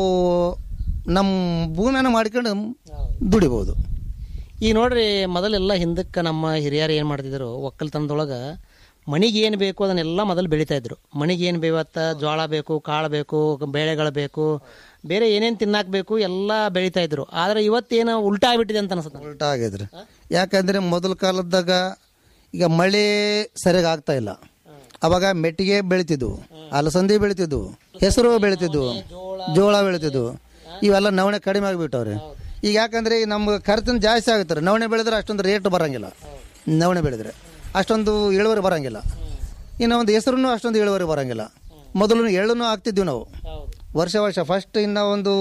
ನಮ್ಮ ಭೂಮಿಯನ್ನು ಮಾಡ್ಕೊಂಡು ದುಡಿಬೋದು ಈಗ ನೋಡ್ರಿ ಮೊದಲೆಲ್ಲ ಹಿಂದಕ್ಕೆ ನಮ್ಮ ಹಿರಿಯರು ಏನು ಮಾಡ್ತಿದ್ರು ಒಕ್ಕಲ್ತನದೊಳಗೆ ಮಣಿಗೆ ಏನು ಬೇಕು ಅದನ್ನೆಲ್ಲ ಮೊದಲು ಬೆಳೀತಾ ಇದ್ರು ಮಣಿಗೆ ಏನು ಬೇವತ್ತ ಜೋಳ ಬೇಕು ಕಾಳು ಬೇಕು ಬೇಳೆಗಳು ಬೇಕು ಬೇರೆ ಏನೇನು ತಿನ್ನಾಕ್ ಬೇಕು ಎಲ್ಲ ಬೆಳೀತಾ ಇದ್ರು ಆದ್ರೆ ಇವತ್ತೇನು ಉಲ್ಟಾ ಆಗ್ಬಿಟ್ಟಿದೆ ಅಂತ ಅನ್ಸುತ್ತೆ ಉಲ್ಟಾ ಆಗಿದ್ರಿ ಯಾಕಂದ್ರೆ ಮೊದಲ ಕಾಲದಾಗ ಈಗ ಮಳೆ ಸರಿಯಾಗಿ ಆಗ್ತಾ ಇಲ್ಲ ಅವಾಗ ಮೆಟ್ಟಿಗೆ ಬೆಳಿತಿದ್ವು ಅಲಸಂದಿ ಬೆಳಿತಿದ್ವು ಹೆಸರು ಬೆಳಿತಿದ್ವು ಜೋಳ ಬೆಳಿತಿದ್ವು ಇವೆಲ್ಲ ನವಣೆ ಕಡಿಮೆ ಆಗಿಬಿಟ್ಟವ್ರಿ ಈಗ ಯಾಕಂದ್ರೆ ಈಗ ನಮ್ಗೆ ಖರ್ಚಿನ ಜಾಸ್ತಿ ಆಗುತ್ತೆ ನವಣೆ ಬೆಳೆದ್ರೆ ಅಷ್ಟೊಂದು ರೇಟ್ ಬರಂಗಿಲ್ಲ ನವಣೆ ಬೆಳೆದ್ರೆ ಅಷ್ಟೊಂದು ಇಳುವರಿ ಬರಂಗಿಲ್ಲ ಇನ್ನು ಒಂದು ಹೆಸರು ಅಷ್ಟೊಂದು ಇಳುವರಿ ಬರಂಗಿಲ್ಲ ಮೊದಲು ಎಳ್ಳನ್ನು ಹಾಕ್ತಿದ್ವಿ ನಾವು ವರ್ಷ ವರ್ಷ ಫಸ್ಟ್ ಇನ್ನು ಒಂದು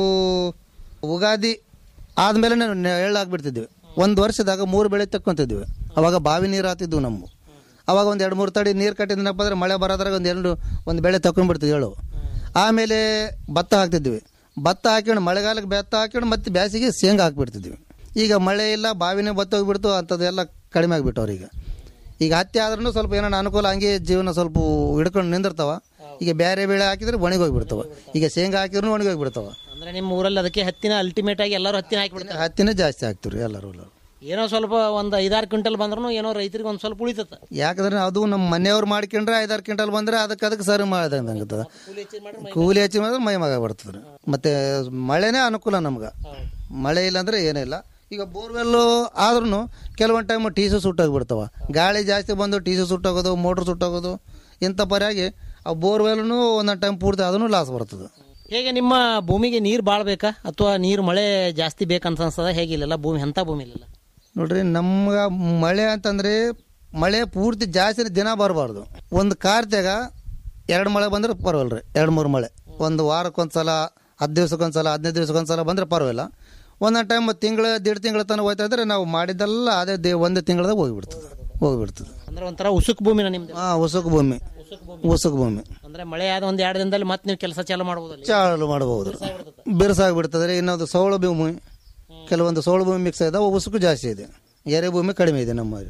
ಉಗಾದಿ ಆದ್ಮೇಲೆ ಎಳ್ಳು ಹಾಕ್ಬಿಡ್ತಿದ್ವಿ ಒಂದು ವರ್ಷದಾಗ ಮೂರು ಬೆಳೆ ತಕ್ಕೊಂತಿದ್ವಿ ಅವಾಗ ಬಾವಿ ನೀರು ಹಾಕ್ತಿದ್ವು ನಮ್ಮ ಅವಾಗ ಒಂದು ಎರಡು ಮೂರು ತಡಿ ನೀರು ಕಟ್ಟಿದ್ನಪ್ಪ ಅಂದ್ರೆ ಮಳೆ ಬರೋದ್ರಾಗ ಒಂದು ಎರಡು ಒಂದು ಬೆಳೆ ತಕೊಂಡ್ಬಿಡ್ತಿದ್ವಿ ಎಳ್ಳು ಆಮೇಲೆ ಭತ್ತ ಹಾಕ್ತಿದ್ವಿ ಭತ್ತ ಹಾಕ್ಕೊಂಡು ಮಳೆಗಾಲಕ್ಕೆ ಭತ್ತ ಹಾಕ್ಕೊಂಡು ಮತ್ತೆ ಬೇಸಿಗೆ ಶೇಂಗಾ ಹಾಕ್ಬಿಡ್ತಿದ್ವಿ ಈಗ ಮಳೆ ಇಲ್ಲ ಬಾವಿನೇ ಬತ್ತ ಹೋಗ್ಬಿಡ್ತು ಅಂಥದ್ದೆಲ್ಲ ಕಡಿಮೆ ಆಗಿಬಿಟ್ಟವ್ರು ಈಗ ಈಗ ಹತ್ತಿ ಆದ್ರೂ ಸ್ವಲ್ಪ ಏನೋ ಅನುಕೂಲ ಹಂಗೆ ಜೀವನ ಸ್ವಲ್ಪ ಹಿಡ್ಕೊಂಡು ನಿಂದಿರ್ತಾವ ಈಗ ಬೇರೆ ಬೆಳೆ ಹಾಕಿದ್ರೆ ಒಣಗಿ ಹೋಗ್ಬಿಡ್ತಾವ ಈಗ ಶೇಂಗಾ ಹಾಕಿದ್ರು ಒಣಗಿ ಹೋಗ್ಬಿಡ್ತಾವ ಅಂದ್ರೆ ನಿಮ್ಮ ಊರಲ್ಲಿ ಅದಕ್ಕೆ ಹತ್ತಿನ ಅಲ್ಟಿಮೇಟ್ ಆಗಿ ಎಲ್ಲರೂ ಹತ್ತಿನ ಹಾಕಿಬಿಡ್ತಾರೆ ಹತ್ತಿನೇ ಜಾಸ್ತಿ ಹಾಕ್ತಿವ್ರಿ ಎಲ್ಲರೂ ಎಲ್ಲರೂ ಏನೋ ಸ್ವಲ್ಪ ಒಂದು ಐದಾರು ಕ್ವಿಂಟಲ್ ಬಂದ್ರೂ ಏನೋ ರೈತರಿಗೆ ಒಂದು ಸ್ವಲ್ಪ ಉಳಿತತ್ತ ಯಾಕಂದ್ರೆ ಅದು ನಮ್ಮ ಮನೆಯವ್ರು ಮಾಡ್ಕೊಂಡ್ರೆ ಐದಾರು ಕ್ವಿಂಟಲ್ ಬಂದ್ರೆ ಅದಕ್ಕೆ ಅದಕ್ಕೆ ಸರಿ ಮಾಡ್ದಂಗೆ ಆಗ್ತದ ಕೂಲಿ ಹೆಚ್ಚು ಮಾಡಿದ್ರೆ ಮೈ ಮಗ ಬರ್ತದ್ರಿ ಮತ್ತೆ ಮಳೆನೇ ಅನುಕೂಲ ನಮ್ಗೆ ಮಳೆ ಇಲ್ಲ ಅಂದ್ರೆ ಏನೂ ಇಲ್ಲ ಈಗ ಬೋರ್ವೆಲ್ಲು ಆದ್ರೂ ಕೆಲವೊಂದು ಟೈಮ್ ಟೀಸು ಸುಟ್ಟೋಗ್ಬಿಡ್ತಾವ ಗಾಳಿ ಜಾಸ್ತಿ ಬಂದು ಟೀಸು ಸುಟ್ಟೋಗೋದು ಮೋಟ್ರ್ ಸುಟ್ಟೋಗೋದು ಇಂಥ ಪರಿಯಾಗಿ ಆ ಬೋರ್ವೆಲ್ನು ಒಂದೊಂದು ಟೈಮ್ ಪೂರ್ತಿ ಅದನ್ನು ಲಾಸ್ ಬರ್ತದೆ ಹೇಗೆ ನಿಮ್ಮ ಭೂಮಿಗೆ ನೀರು ಭಾಳ ಬೇಕಾ ಅಥವಾ ನೀರು ಮಳೆ ಜಾಸ್ತಿ ಬೇಕಂತ ಅನ್ಸ್ತದ ಹೇಗಿಲ್ಲ ಭೂಮಿ ಎಂಥ ಭೂಮಿ ಇಲ್ಲ ನೋಡ್ರಿ ನಮ್ಗೆ ಮಳೆ ಅಂತಂದ್ರೆ ಮಳೆ ಪೂರ್ತಿ ಜಾಸ್ತಿ ದಿನ ಬರಬಾರ್ದು ಒಂದು ಕಾರ್ತ್ಯಾಗ ಎರಡು ಮಳೆ ಬಂದ್ರೆ ಪರವಾಗಿಲ್ಲ ರೀ ಎರಡು ಮೂರು ಮಳೆ ಒಂದು ವಾರಕ್ಕೊಂದ್ಸಲ ಹತ್ತು ದಿವ್ಸಕ್ಕೊಂದ್ಸಲ ಹದಿನೈದು ದಿವ್ಸಕ್ಕೊಂದ್ಸಲ ಬಂದ್ರೆ ಪರವಾಗಿಲ್ಲ ಒಂದೊಂದು ಟೈಮ್ ತಿಂಗಳು ದೇಡ್ ತಿಂಗಳ ತನಕ ಹೋಯ್ತಾ ಇದ್ರೆ ನಾವು ಮಾಡಿದ್ದೆಲ್ಲ ಅದೇ ದೇ ಒಂದು ತಿಂಗಳದಾಗ ಹೋಗಿಬಿಡ್ತದೆ ಹೋಗಿಬಿಡ್ತದೆ ಅಂದ್ರೆ ಒಂಥರ ಉಸುಕ್ ಭೂಮಿನ ನಿಮ್ದು ಹಾಂ ಉಸುಕು ಭೂಮಿ ಉಸುಕು ಭೂಮಿ ಅಂದ್ರೆ ಮಳೆ ಆದ ಒಂದ್ ಎರಡು ದಿನದಲ್ಲಿ ಮತ್ತೆ ನೀವು ಕೆಲಸ ಚಾಲು ಮಾಡಬಹುದು ಚಾಲು ಮಾಡಬಹುದು ಬಿರುಸಾಗ್ಬಿಡ್ತದೆ ರೀ ಇನ್ನೊಂದು ಸೌಳು ಭೂಮಿ ಕೆಲವೊಂದು ಸೌಳು ಭೂಮಿ ಮಿಕ್ಸ್ ಇದಾವೆ ಉಸುಕು ಜಾಸ್ತಿ ಇದೆ ಎರೆ ಭೂಮಿ ಕಡಿಮೆ ಇದೆ ನಮ್ಮ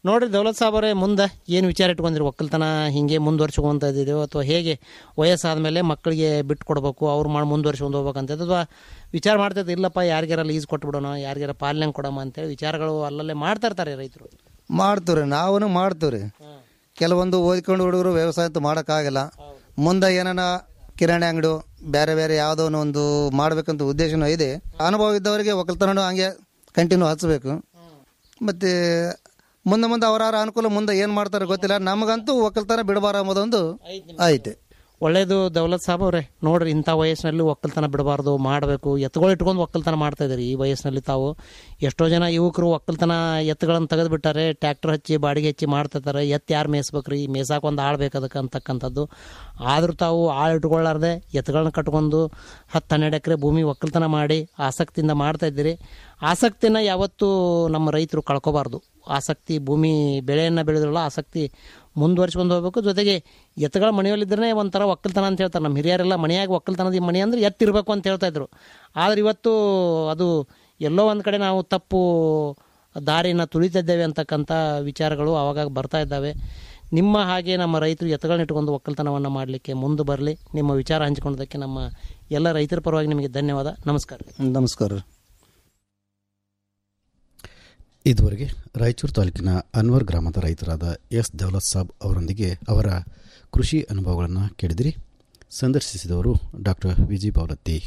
ನೋಡ್ರಿ ದೌಲತ್ ಸಾಬ್ ಅವರೇ ಮುಂದೆ ಏನು ವಿಚಾರ ಇಟ್ಕೊಂಡಿರಿ ಒಕ್ಕಲ್ತನ ಹಿಂಗೆ ಮುಂದುವರ್ಸ್ಕೊಂತ ಇದ್ದೀವಿ ಅಥವಾ ಹೇಗೆ ವಯಸ್ಸಾದ ಮೇಲೆ ಮಕ್ಕಳಿಗೆ ಬಿಟ್ಟು ಕೊಡಬೇಕು ಅವ್ರು ಮಾಡಿ ಮುಂದುವರ್ಸ್ಕೊಂಡು ಹೋಗ್ಬೇಕಂತ ಅಥವಾ ವಿಚಾರ ಮಾಡ್ತಿದ್ದು ಇಲ್ಲಪ್ಪ ಯಾರಿಗಾರ ಲೀಸ್ ಕೊಟ್ಬಿಡೋಣ ಯಾರಿಗಾರ ಪಾಲನೆ ಕೊಡೋಣ ಅಂತೇಳಿ ವಿಚಾರಗಳು ಅಲ್ಲಲ್ಲೇ ಮಾಡ್ತಾ ಇರ್ತಾರೆ ರೈತರು ಮಾಡ್ತೀವ್ರಿ ನಾವು ಮಾಡ್ತೀವ್ರಿ ಕೆಲವೊಂದು ಓದ್ಕೊಂಡು ಹುಡುಗರು ವ್ಯವಸಾಯ ಅಂತೂ ಮಾಡೋಕ್ಕಾಗಲ್ಲ ಮುಂದೆ ಏನಾನ ಕಿರಾಣಿ ಅಂಗಡಿ ಬೇರೆ ಬೇರೆ ಯಾವುದೋ ಒಂದು ಮಾಡ್ಬೇಕಂತ ಉದ್ದೇಶನೂ ಇದೆ ಅನುಭವ ಇದ್ದವರಿಗೆ ಒಕ್ಕಲ್ತನ ಹಂಗೆ ಕಂಟಿನ್ಯೂ ಹಚ್ಚಬೇಕು ಮತ್ತು ಮುಂದೆ ಮುಂದೆ ಅವರ ಅನುಕೂಲ ಮುಂದೆ ಏನು ಮಾಡ್ತಾರೆ ಗೊತ್ತಿಲ್ಲ ನಮಗಂತೂ ಒಕ್ಕಲ್ತನ ಬಿಡಬಾರ ಎಂಬುದೊಂದು ಐತೆ ಒಳ್ಳೇದು ದೌಲತ್ ಸಾಬ್ ಅವ್ರೆ ನೋಡ್ರಿ ಇಂಥ ವಯಸ್ಸಿನಲ್ಲಿ ಒಕ್ಕಲ್ತನ ಬಿಡಬಾರ್ದು ಮಾಡಬೇಕು ಎತ್ತುಗಳು ಇಟ್ಕೊಂಡು ಒಕ್ಕಲ್ತನ ಮಾಡ್ತಾ ಇದ್ದಾರೆ ಈ ವಯಸ್ಸಿನಲ್ಲಿ ತಾವು ಎಷ್ಟೋ ಜನ ಯುವಕರು ಒಕ್ಕಲ್ತನ ಎತ್ತುಗಳನ್ನು ತೆಗೆದು ಬಿಟ್ಟಾರೆ ಟ್ರ್ಯಾಕ್ಟರ್ ಹಚ್ಚಿ ಬಾಡಿಗೆ ಹಚ್ಚಿ ಮಾಡ್ತಾ ಇದ್ದಾರೆ ಎತ್ತು ಯಾರು ಮೇಯಿಸ್ಬೇಕ್ರಿ ಮೇಯ್ಸಾಕ ಒಂದು ಆಳು ಬೇಕು ಅದಕ್ಕೆ ಅಂತಕ್ಕಂಥದ್ದು ಆದರೂ ತಾವು ಆಳು ಇಟ್ಕೊಳ್ಳಾರ್ದೆ ಎತ್ತುಗಳನ್ನ ಕಟ್ಕೊಂಡು ಹತ್ತು ಹನ್ನೆರಡು ಎಕರೆ ಭೂಮಿ ಒಕ್ಕಲ್ತನ ಮಾಡಿ ಆಸಕ್ತಿಯಿಂದ ಮಾಡ್ತಾ ಇದ್ದೀರಿ ಆಸಕ್ತಿನ ಯಾವತ್ತೂ ನಮ್ಮ ರೈತರು ಕಳ್ಕೊಬಾರ್ದು ಆಸಕ್ತಿ ಭೂಮಿ ಬೆಳೆಯನ್ನು ಬೆಳೆದ್ರಲ್ಲ ಆಸಕ್ತಿ ಮುಂದುವರ್ಸ್ಕೊಂಡು ಹೋಗ್ಬೇಕು ಜೊತೆಗೆ ಎತ್ತುಗಳ ಮನೆಯಲ್ಲಿದ್ದರೆ ಒಂಥರ ಒಕ್ಕಲ್ತನ ಅಂತ ಹೇಳ್ತಾರೆ ನಮ್ಮ ಹಿರಿಯರೆಲ್ಲ ಮನೆಯಾಗಿ ಒಕ್ಕಲ್ತನದ ಈ ಮನೆ ಅಂದರೆ ಎತ್ತಿರಬೇಕು ಅಂತ ಹೇಳ್ತಾ ಇದ್ರು ಆದರೆ ಇವತ್ತು ಅದು ಎಲ್ಲೋ ಒಂದು ಕಡೆ ನಾವು ತಪ್ಪು ದಾರಿನ ತುಳಿತಿದ್ದೇವೆ ಅಂತಕ್ಕಂಥ ವಿಚಾರಗಳು ಆವಾಗ ಬರ್ತಾ ಇದ್ದಾವೆ ನಿಮ್ಮ ಹಾಗೆ ನಮ್ಮ ರೈತರು ಎತ್ತುಗಳನ್ನ ಇಟ್ಕೊಂಡು ಒಕ್ಕಲ್ತನವನ್ನು ಮಾಡಲಿಕ್ಕೆ ಮುಂದೆ ಬರಲಿ ನಿಮ್ಮ ವಿಚಾರ ಹಂಚಿಕೊಂಡದಕ್ಕೆ ನಮ್ಮ ಎಲ್ಲ ರೈತರ ಪರವಾಗಿ ನಿಮಗೆ ಧನ್ಯವಾದ ನಮಸ್ಕಾರ ನಮಸ್ಕಾರ ಇದುವರೆಗೆ ರಾಯಚೂರು ತಾಲೂಕಿನ ಅನ್ವರ್ ಗ್ರಾಮದ ರೈತರಾದ ಎಸ್ ದೌಲತ್ ಸಾಬ್ ಅವರೊಂದಿಗೆ ಅವರ ಕೃಷಿ ಅನುಭವಗಳನ್ನು ಕೇಳಿದಿರಿ ಸಂದರ್ಶಿಸಿದವರು ಡಾಕ್ಟರ್ ವಿಜಯ್ ಬಾವಲತ್ತಿ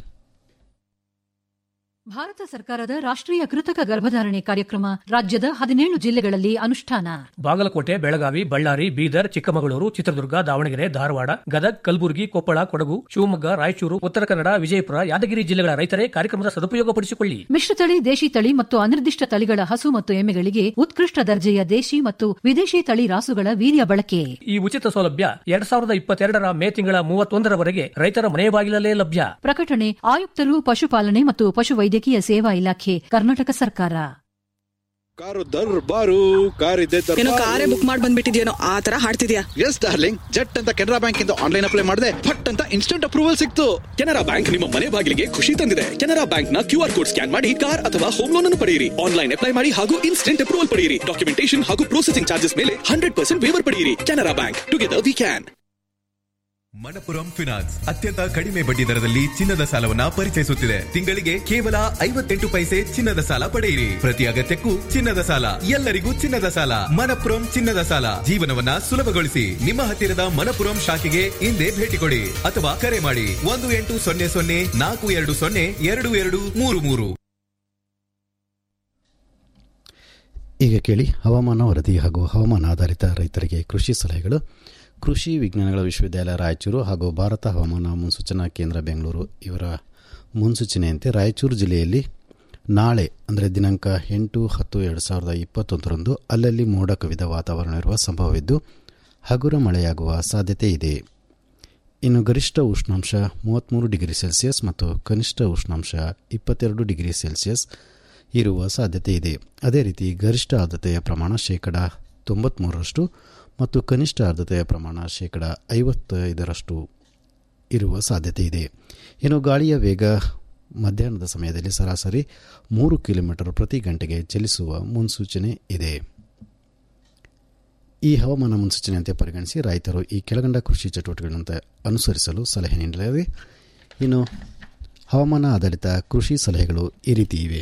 ಭಾರತ ಸರ್ಕಾರದ ರಾಷ್ಟ್ರೀಯ ಕೃತಕ ಗರ್ಭಧಾರಣೆ ಕಾರ್ಯಕ್ರಮ ರಾಜ್ಯದ ಹದಿನೇಳು ಜಿಲ್ಲೆಗಳಲ್ಲಿ ಅನುಷ್ಠಾನ ಬಾಗಲಕೋಟೆ ಬೆಳಗಾವಿ ಬಳ್ಳಾರಿ ಬೀದರ್ ಚಿಕ್ಕಮಗಳೂರು ಚಿತ್ರದುರ್ಗ ದಾವಣಗೆರೆ ಧಾರವಾಡ ಗದಗ್ ಕಲಬುರಗಿ ಕೊಪ್ಪಳ ಕೊಡಗು ಶಿವಮೊಗ್ಗ ರಾಯಚೂರು ಉತ್ತರ ಕನ್ನಡ ವಿಜಯಪುರ ಯಾದಗಿರಿ ಜಿಲ್ಲೆಗಳ ರೈತರೇ ಕಾರ್ಯಕ್ರಮದ ಸದುಪಯೋಗಪಡಿಸಿಕೊಳ್ಳಿ ಮಿಶ್ರತಳಿ ದೇಶಿ ತಳಿ ಮತ್ತು ಅನಿರ್ದಿಷ್ಟ ತಳಿಗಳ ಹಸು ಮತ್ತು ಎಮ್ಮೆಗಳಿಗೆ ಉತ್ಕೃಷ್ಟ ದರ್ಜೆಯ ದೇಶಿ ಮತ್ತು ವಿದೇಶಿ ತಳಿ ರಾಸುಗಳ ವೀರ್ಯ ಬಳಕೆ ಈ ಉಚಿತ ಸೌಲಭ್ಯ ಎರಡ್ ಸಾವಿರದ ಇಪ್ಪತ್ತೆರಡರ ಮೇ ತಿಂಗಳ ಮೂವತ್ತೊಂದರವರೆಗೆ ರೈತರ ಮನೆ ಬಾಗಿಲಲ್ಲೇ ಲಭ್ಯ ಪ್ರಕಟಣೆ ಆಯುಕ್ತರು ಪಶುಪಾಲನೆ ಮತ್ತು ಪಶುವೈದ್ಯಕೀಯ ಸೇವಾ ಇಲಾಖೆ ಕರ್ನಾಟಕ ಸರ್ಕಾರ ಕಾರು ದರ್ಬಾರು ಕಾರ್ ಇದೆ ಏನೋ ಕಾರೇ ಬುಕ್ ಮಾಡಿ ಬಂದ್ಬಿಟ್ಟಿದ್ಯೇನೋ ಆ ತರ ಹಾಡ್ತಿದ್ಯಾ ಎಸ್ ಡಾರ್ಲಿಂಗ್ ಜಟ್ ಅಂತ ಕೆನರಾ ಬ್ಯಾಂಕ್ ಇಂದ ಆನ್ಲೈನ್ ಅಪ್ಲೈ ಮಾಡಿದೆ ಫಟ್ ಅಂತ ಇನ್ಸ್ಟೆಂಟ್ ಅಪ್ರೂವಲ್ ಸಿಕ್ತು ಕೆನರಾ ಬ್ಯಾಂಕ್ ನಿಮ್ಮ ಮನೆ ಬಾಗಿಲಿಗೆ ಖುಷಿ ತಂದಿದೆ ಕೆನರಾ ಬ್ಯಾಂಕ್ ನ ಕ್ಯೂ ಆರ್ ಕೋಡ್ ಸ್ಕ್ಯಾನ್ ಮಾಡಿ ಕಾರ್ ಅಥವಾ ಹೋಮ್ ಲೋನ್ ಅನ್ನು ಪಡೆಯಿರಿ ಆನ್ಲೈನ್ ಅಪ್ಲೈ ಮಾಡಿ ಹಾಗೂ ಇನ್ಸ್ಟೆಂಟ್ ಅಪ್ರೂವಲ್ ಪಡೆಯಿರಿ ಡಾಕ್ಯುಮೆಂಟೇಶನ್ ಹಾಗೂ ಪ್ರೊಸೆಸಿಂಗ್ ಚಾರ್ಜಸ್ ಮೇಲೆ ಹಂಡ್ರೆಡ್ ಪರ್ಸೆಂಟ್ ವೇವರ್ ಪಡೆಯಿರಿ Canara bank together we can Manappuram finance ಅತ್ಯಂತ ಕಡಿಮೆ ಬಡ್ಡಿ ದರದಲ್ಲಿ ಚಿನ್ನದ ಸಾಲವನ್ನ ಪರಿಚಯಿಸುತ್ತಿದೆ ತಿಂಗಳಿಗೆ ಕೇವಲ ಐವತ್ತೆಂಟು ಪೈಸೆ ಚಿನ್ನದ ಸಾಲ ಪಡೆಯಿರಿ ಪ್ರತಿ ಅಗತ್ಯಕ್ಕೂ ಚಿನ್ನದ ಸಾಲ ಎಲ್ಲರಿಗೂ ಚಿನ್ನದ ಸಾಲ ಮಣಪುರಂ ಚಿನ್ನದ ಸಾಲ ಜೀವನವನ್ನ ಸುಲಭಗೊಳಿಸಿ ನಿಮ್ಮ ಹತ್ತಿರದ ಮಣಪುರಂ ಶಾಖೆಗೆ ಇಂದೇ ಭೇಟಿ ಕೊಡಿ ಅಥವಾ ಕರೆ ಮಾಡಿ ಒಂದು ಎಂಟು ಸೊನ್ನೆ ಸೊನ್ನೆ ನಾಲ್ಕು ಎರಡು ಸೊನ್ನೆ ಎರಡು ಎರಡು ಮೂರು ಮೂರು ಈಗ ಕೇಳಿ ಹವಾಮಾನ ವರದಿ ಹಾಗೂ ಹವಾಮಾನ ಆಧಾರಿತ ರೈತರಿಗೆ ಕೃಷಿ ಸಲಹೆಗಳು ಕೃಷಿ ವಿಜ್ಞಾನಗಳ ವಿಶ್ವವಿದ್ಯಾಲಯ ರಾಯಚೂರು ಹಾಗೂ ಭಾರತ ಹವಾಮಾನ ಮುನ್ಸೂಚನಾ ಕೇಂದ್ರ ಬೆಂಗಳೂರು ಇವರ ಮುನ್ಸೂಚನೆಯಂತೆ ರಾಯಚೂರು ಜಿಲ್ಲೆಯಲ್ಲಿ ನಾಳೆ ಅಂದರೆ ದಿನಾಂಕ ಎಂಟು ಹತ್ತು ಎರಡು ಸಾವಿರದ ಇಪ್ಪತ್ತೊಂದರಂದು ಅಲ್ಲಲ್ಲಿ ಮೋಡ ಕವಿದ ವಾತಾವರಣ ಇರುವ ಸಂಭವವಿದ್ದು ಹಗುರ ಮಳೆಯಾಗುವ ಸಾಧ್ಯತೆ ಇದೆ ಇನ್ನು ಗರಿಷ್ಠ ಉಷ್ಣಾಂಶ ಮೂವತ್ತ್ಮೂರು ಡಿಗ್ರಿ ಸೆಲ್ಸಿಯಸ್ ಮತ್ತು ಕನಿಷ್ಠ ಉಷ್ಣಾಂಶ ಇಪ್ಪತ್ತೆರಡು ಡಿಗ್ರಿ ಸೆಲ್ಸಿಯಸ್ ಇರುವ ಸಾಧ್ಯತೆ ಇದೆ ಅದೇ ರೀತಿ ಗರಿಷ್ಠ ಆರ್ದ್ರತೆಯ ಪ್ರಮಾಣ ಶೇಕಡ ತೊಂಬತ್ತ್ಮೂರರಷ್ಟು ಮತ್ತು ಕನಿಷ್ಠ ಆರ್ದ್ರತೆಯ ಪ್ರಮಾಣ ಶೇಕಡ ಐವತ್ತೈದರಷ್ಟು ಇರುವ ಸಾಧ್ಯತೆ ಇದೆ ಇನ್ನು ಗಾಳಿಯ ವೇಗ ಮಧ್ಯಾಹ್ನದ ಸಮಯದಲ್ಲಿ ಸರಾಸರಿ ಮೂರು ಕಿಲೋಮೀಟರ್ ಪ್ರತಿ ಗಂಟೆಗೆ ಚಲಿಸುವ ಮುನ್ಸೂಚನೆ ಇದೆ ಈ ಹವಾಮಾನ ಮುನ್ಸೂಚನೆಯಂತೆ ಪರಿಗಣಿಸಿ ರೈತರು ಈ ಕೆಳಗಂಡ ಕೃಷಿ ಚಟುವಟಿಕೆಗಳಂತೆ ಅನುಸರಿಸಲು ಸಲಹೆ ನೀಡಲಾಗಿದೆ ಇನ್ನು ಹವಾಮಾನ ಆಧಾರಿತ ಕೃಷಿ ಸಲಹೆಗಳು ಈ ರೀತಿ ಇವೆ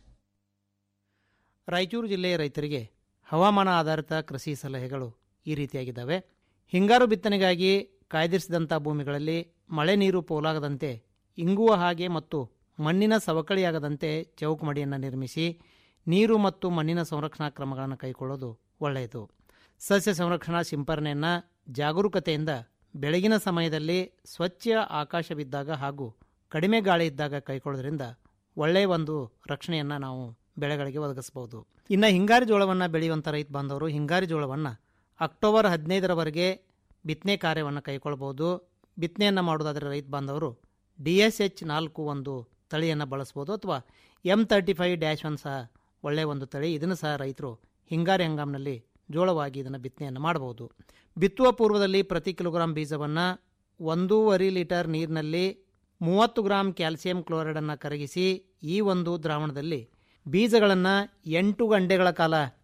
ರಾಯಚೂರು ಜಿಲ್ಲೆಯ ರೈತರಿಗೆ ಹವಾಮಾನ ಆಧಾರಿತ ಕೃಷಿ ಸಲಹೆಗಳು ಈ ರೀತಿಯಾಗಿದ್ದಾವೆ ಹಿಂಗಾರು ಬಿತ್ತನೆಗಾಗಿ ಕಾಯ್ದಿರಿಸಿದಂಥ ಭೂಮಿಗಳಲ್ಲಿ ಮಳೆ ನೀರು ಪೋಲಾಗದಂತೆ ಇಂಗುವ ಹಾಗೆ ಮತ್ತು ಮಣ್ಣಿನ ಸವಕಳಿಯಾಗದಂತೆ ಚೌಕಮಡಿಯನ್ನು ನಿರ್ಮಿಸಿ ನೀರು ಮತ್ತು ಮಣ್ಣಿನ ಸಂರಕ್ಷಣಾ ಕ್ರಮಗಳನ್ನು ಕೈಗೊಳ್ಳೋದು ಒಳ್ಳೆಯದು ಸಸ್ಯ ಸಂರಕ್ಷಣಾ ಸಿಂಪರಣೆಯನ್ನು ಜಾಗರೂಕತೆಯಿಂದ ಬೆಳಗಿನ ಸಮಯದಲ್ಲಿ ಸ್ವಚ್ಛ ಆಕಾಶವಿದ್ದಾಗ ಹಾಗೂ ಕಡಿಮೆ ಗಾಳಿ ಇದ್ದಾಗ ಕೈಗೊಳ್ಳೋದ್ರಿಂದ ಒಳ್ಳೆಯ ಒಂದು ರಕ್ಷಣೆಯನ್ನು ನಾವು ಬೆಳೆಗಳಿಗೆ ಒದಗಿಸಬಹುದು ಇನ್ನು ಹಿಂಗಾರಿ ಜೋಳವನ್ನು ಬೆಳೆಯುವಂಥ ರೈತ ಬಾಂಧವರು ಹಿಂಗಾರಿ ಜೋಳವನ್ನು ಅಕ್ಟೋಬರ್ ಹದಿನೈದರವರೆಗೆ ಬಿತ್ತನೆ ಕಾರ್ಯವನ್ನು ಕೈಗೊಳ್ಬೋದು ಬಿತ್ತನೆಯನ್ನು ಮಾಡೋದಾದರೆ ರೈತ ಬಾಂಧವರು ಡಿ ಎಸ್ ಎಚ್ ನಾಲ್ಕು ಒಂದು ತಳಿಯನ್ನು ಬಳಸ್ಬೋದು ಅಥವಾ M thirty five dash one ಸಹ ಒಳ್ಳೆಯ ಒಂದು ತಳಿ ಇದನ್ನು ಸಹ ರೈತರು ಹಿಂಗಾರಿ ಹಂಗಾಮಿನಲ್ಲಿ ಜೋಳವಾಗಿ ಇದನ್ನು ಬಿತ್ತನೆಯನ್ನು ಮಾಡಬಹುದು ಬಿತ್ತುವ ಪೂರ್ವದಲ್ಲಿ ಪ್ರತಿ ಕಿಲೋಗ್ರಾಂ ಬೀಜವನ್ನು ಒಂದೂವರೆ ಲೀಟರ್ ನೀರಿನಲ್ಲಿ ಮೂವತ್ತು ಗ್ರಾಂ ಕ್ಯಾಲ್ಸಿಯಂ ಕ್ಲೋರೈಡನ್ನು ಕರಗಿಸಿ ಈ ಒಂದು ದ್ರಾವಣದಲ್ಲಿ ಬೀಜಗಳನ್ನು ಎಂಟು ಗಂಟೆಗಳ ಕಾಲ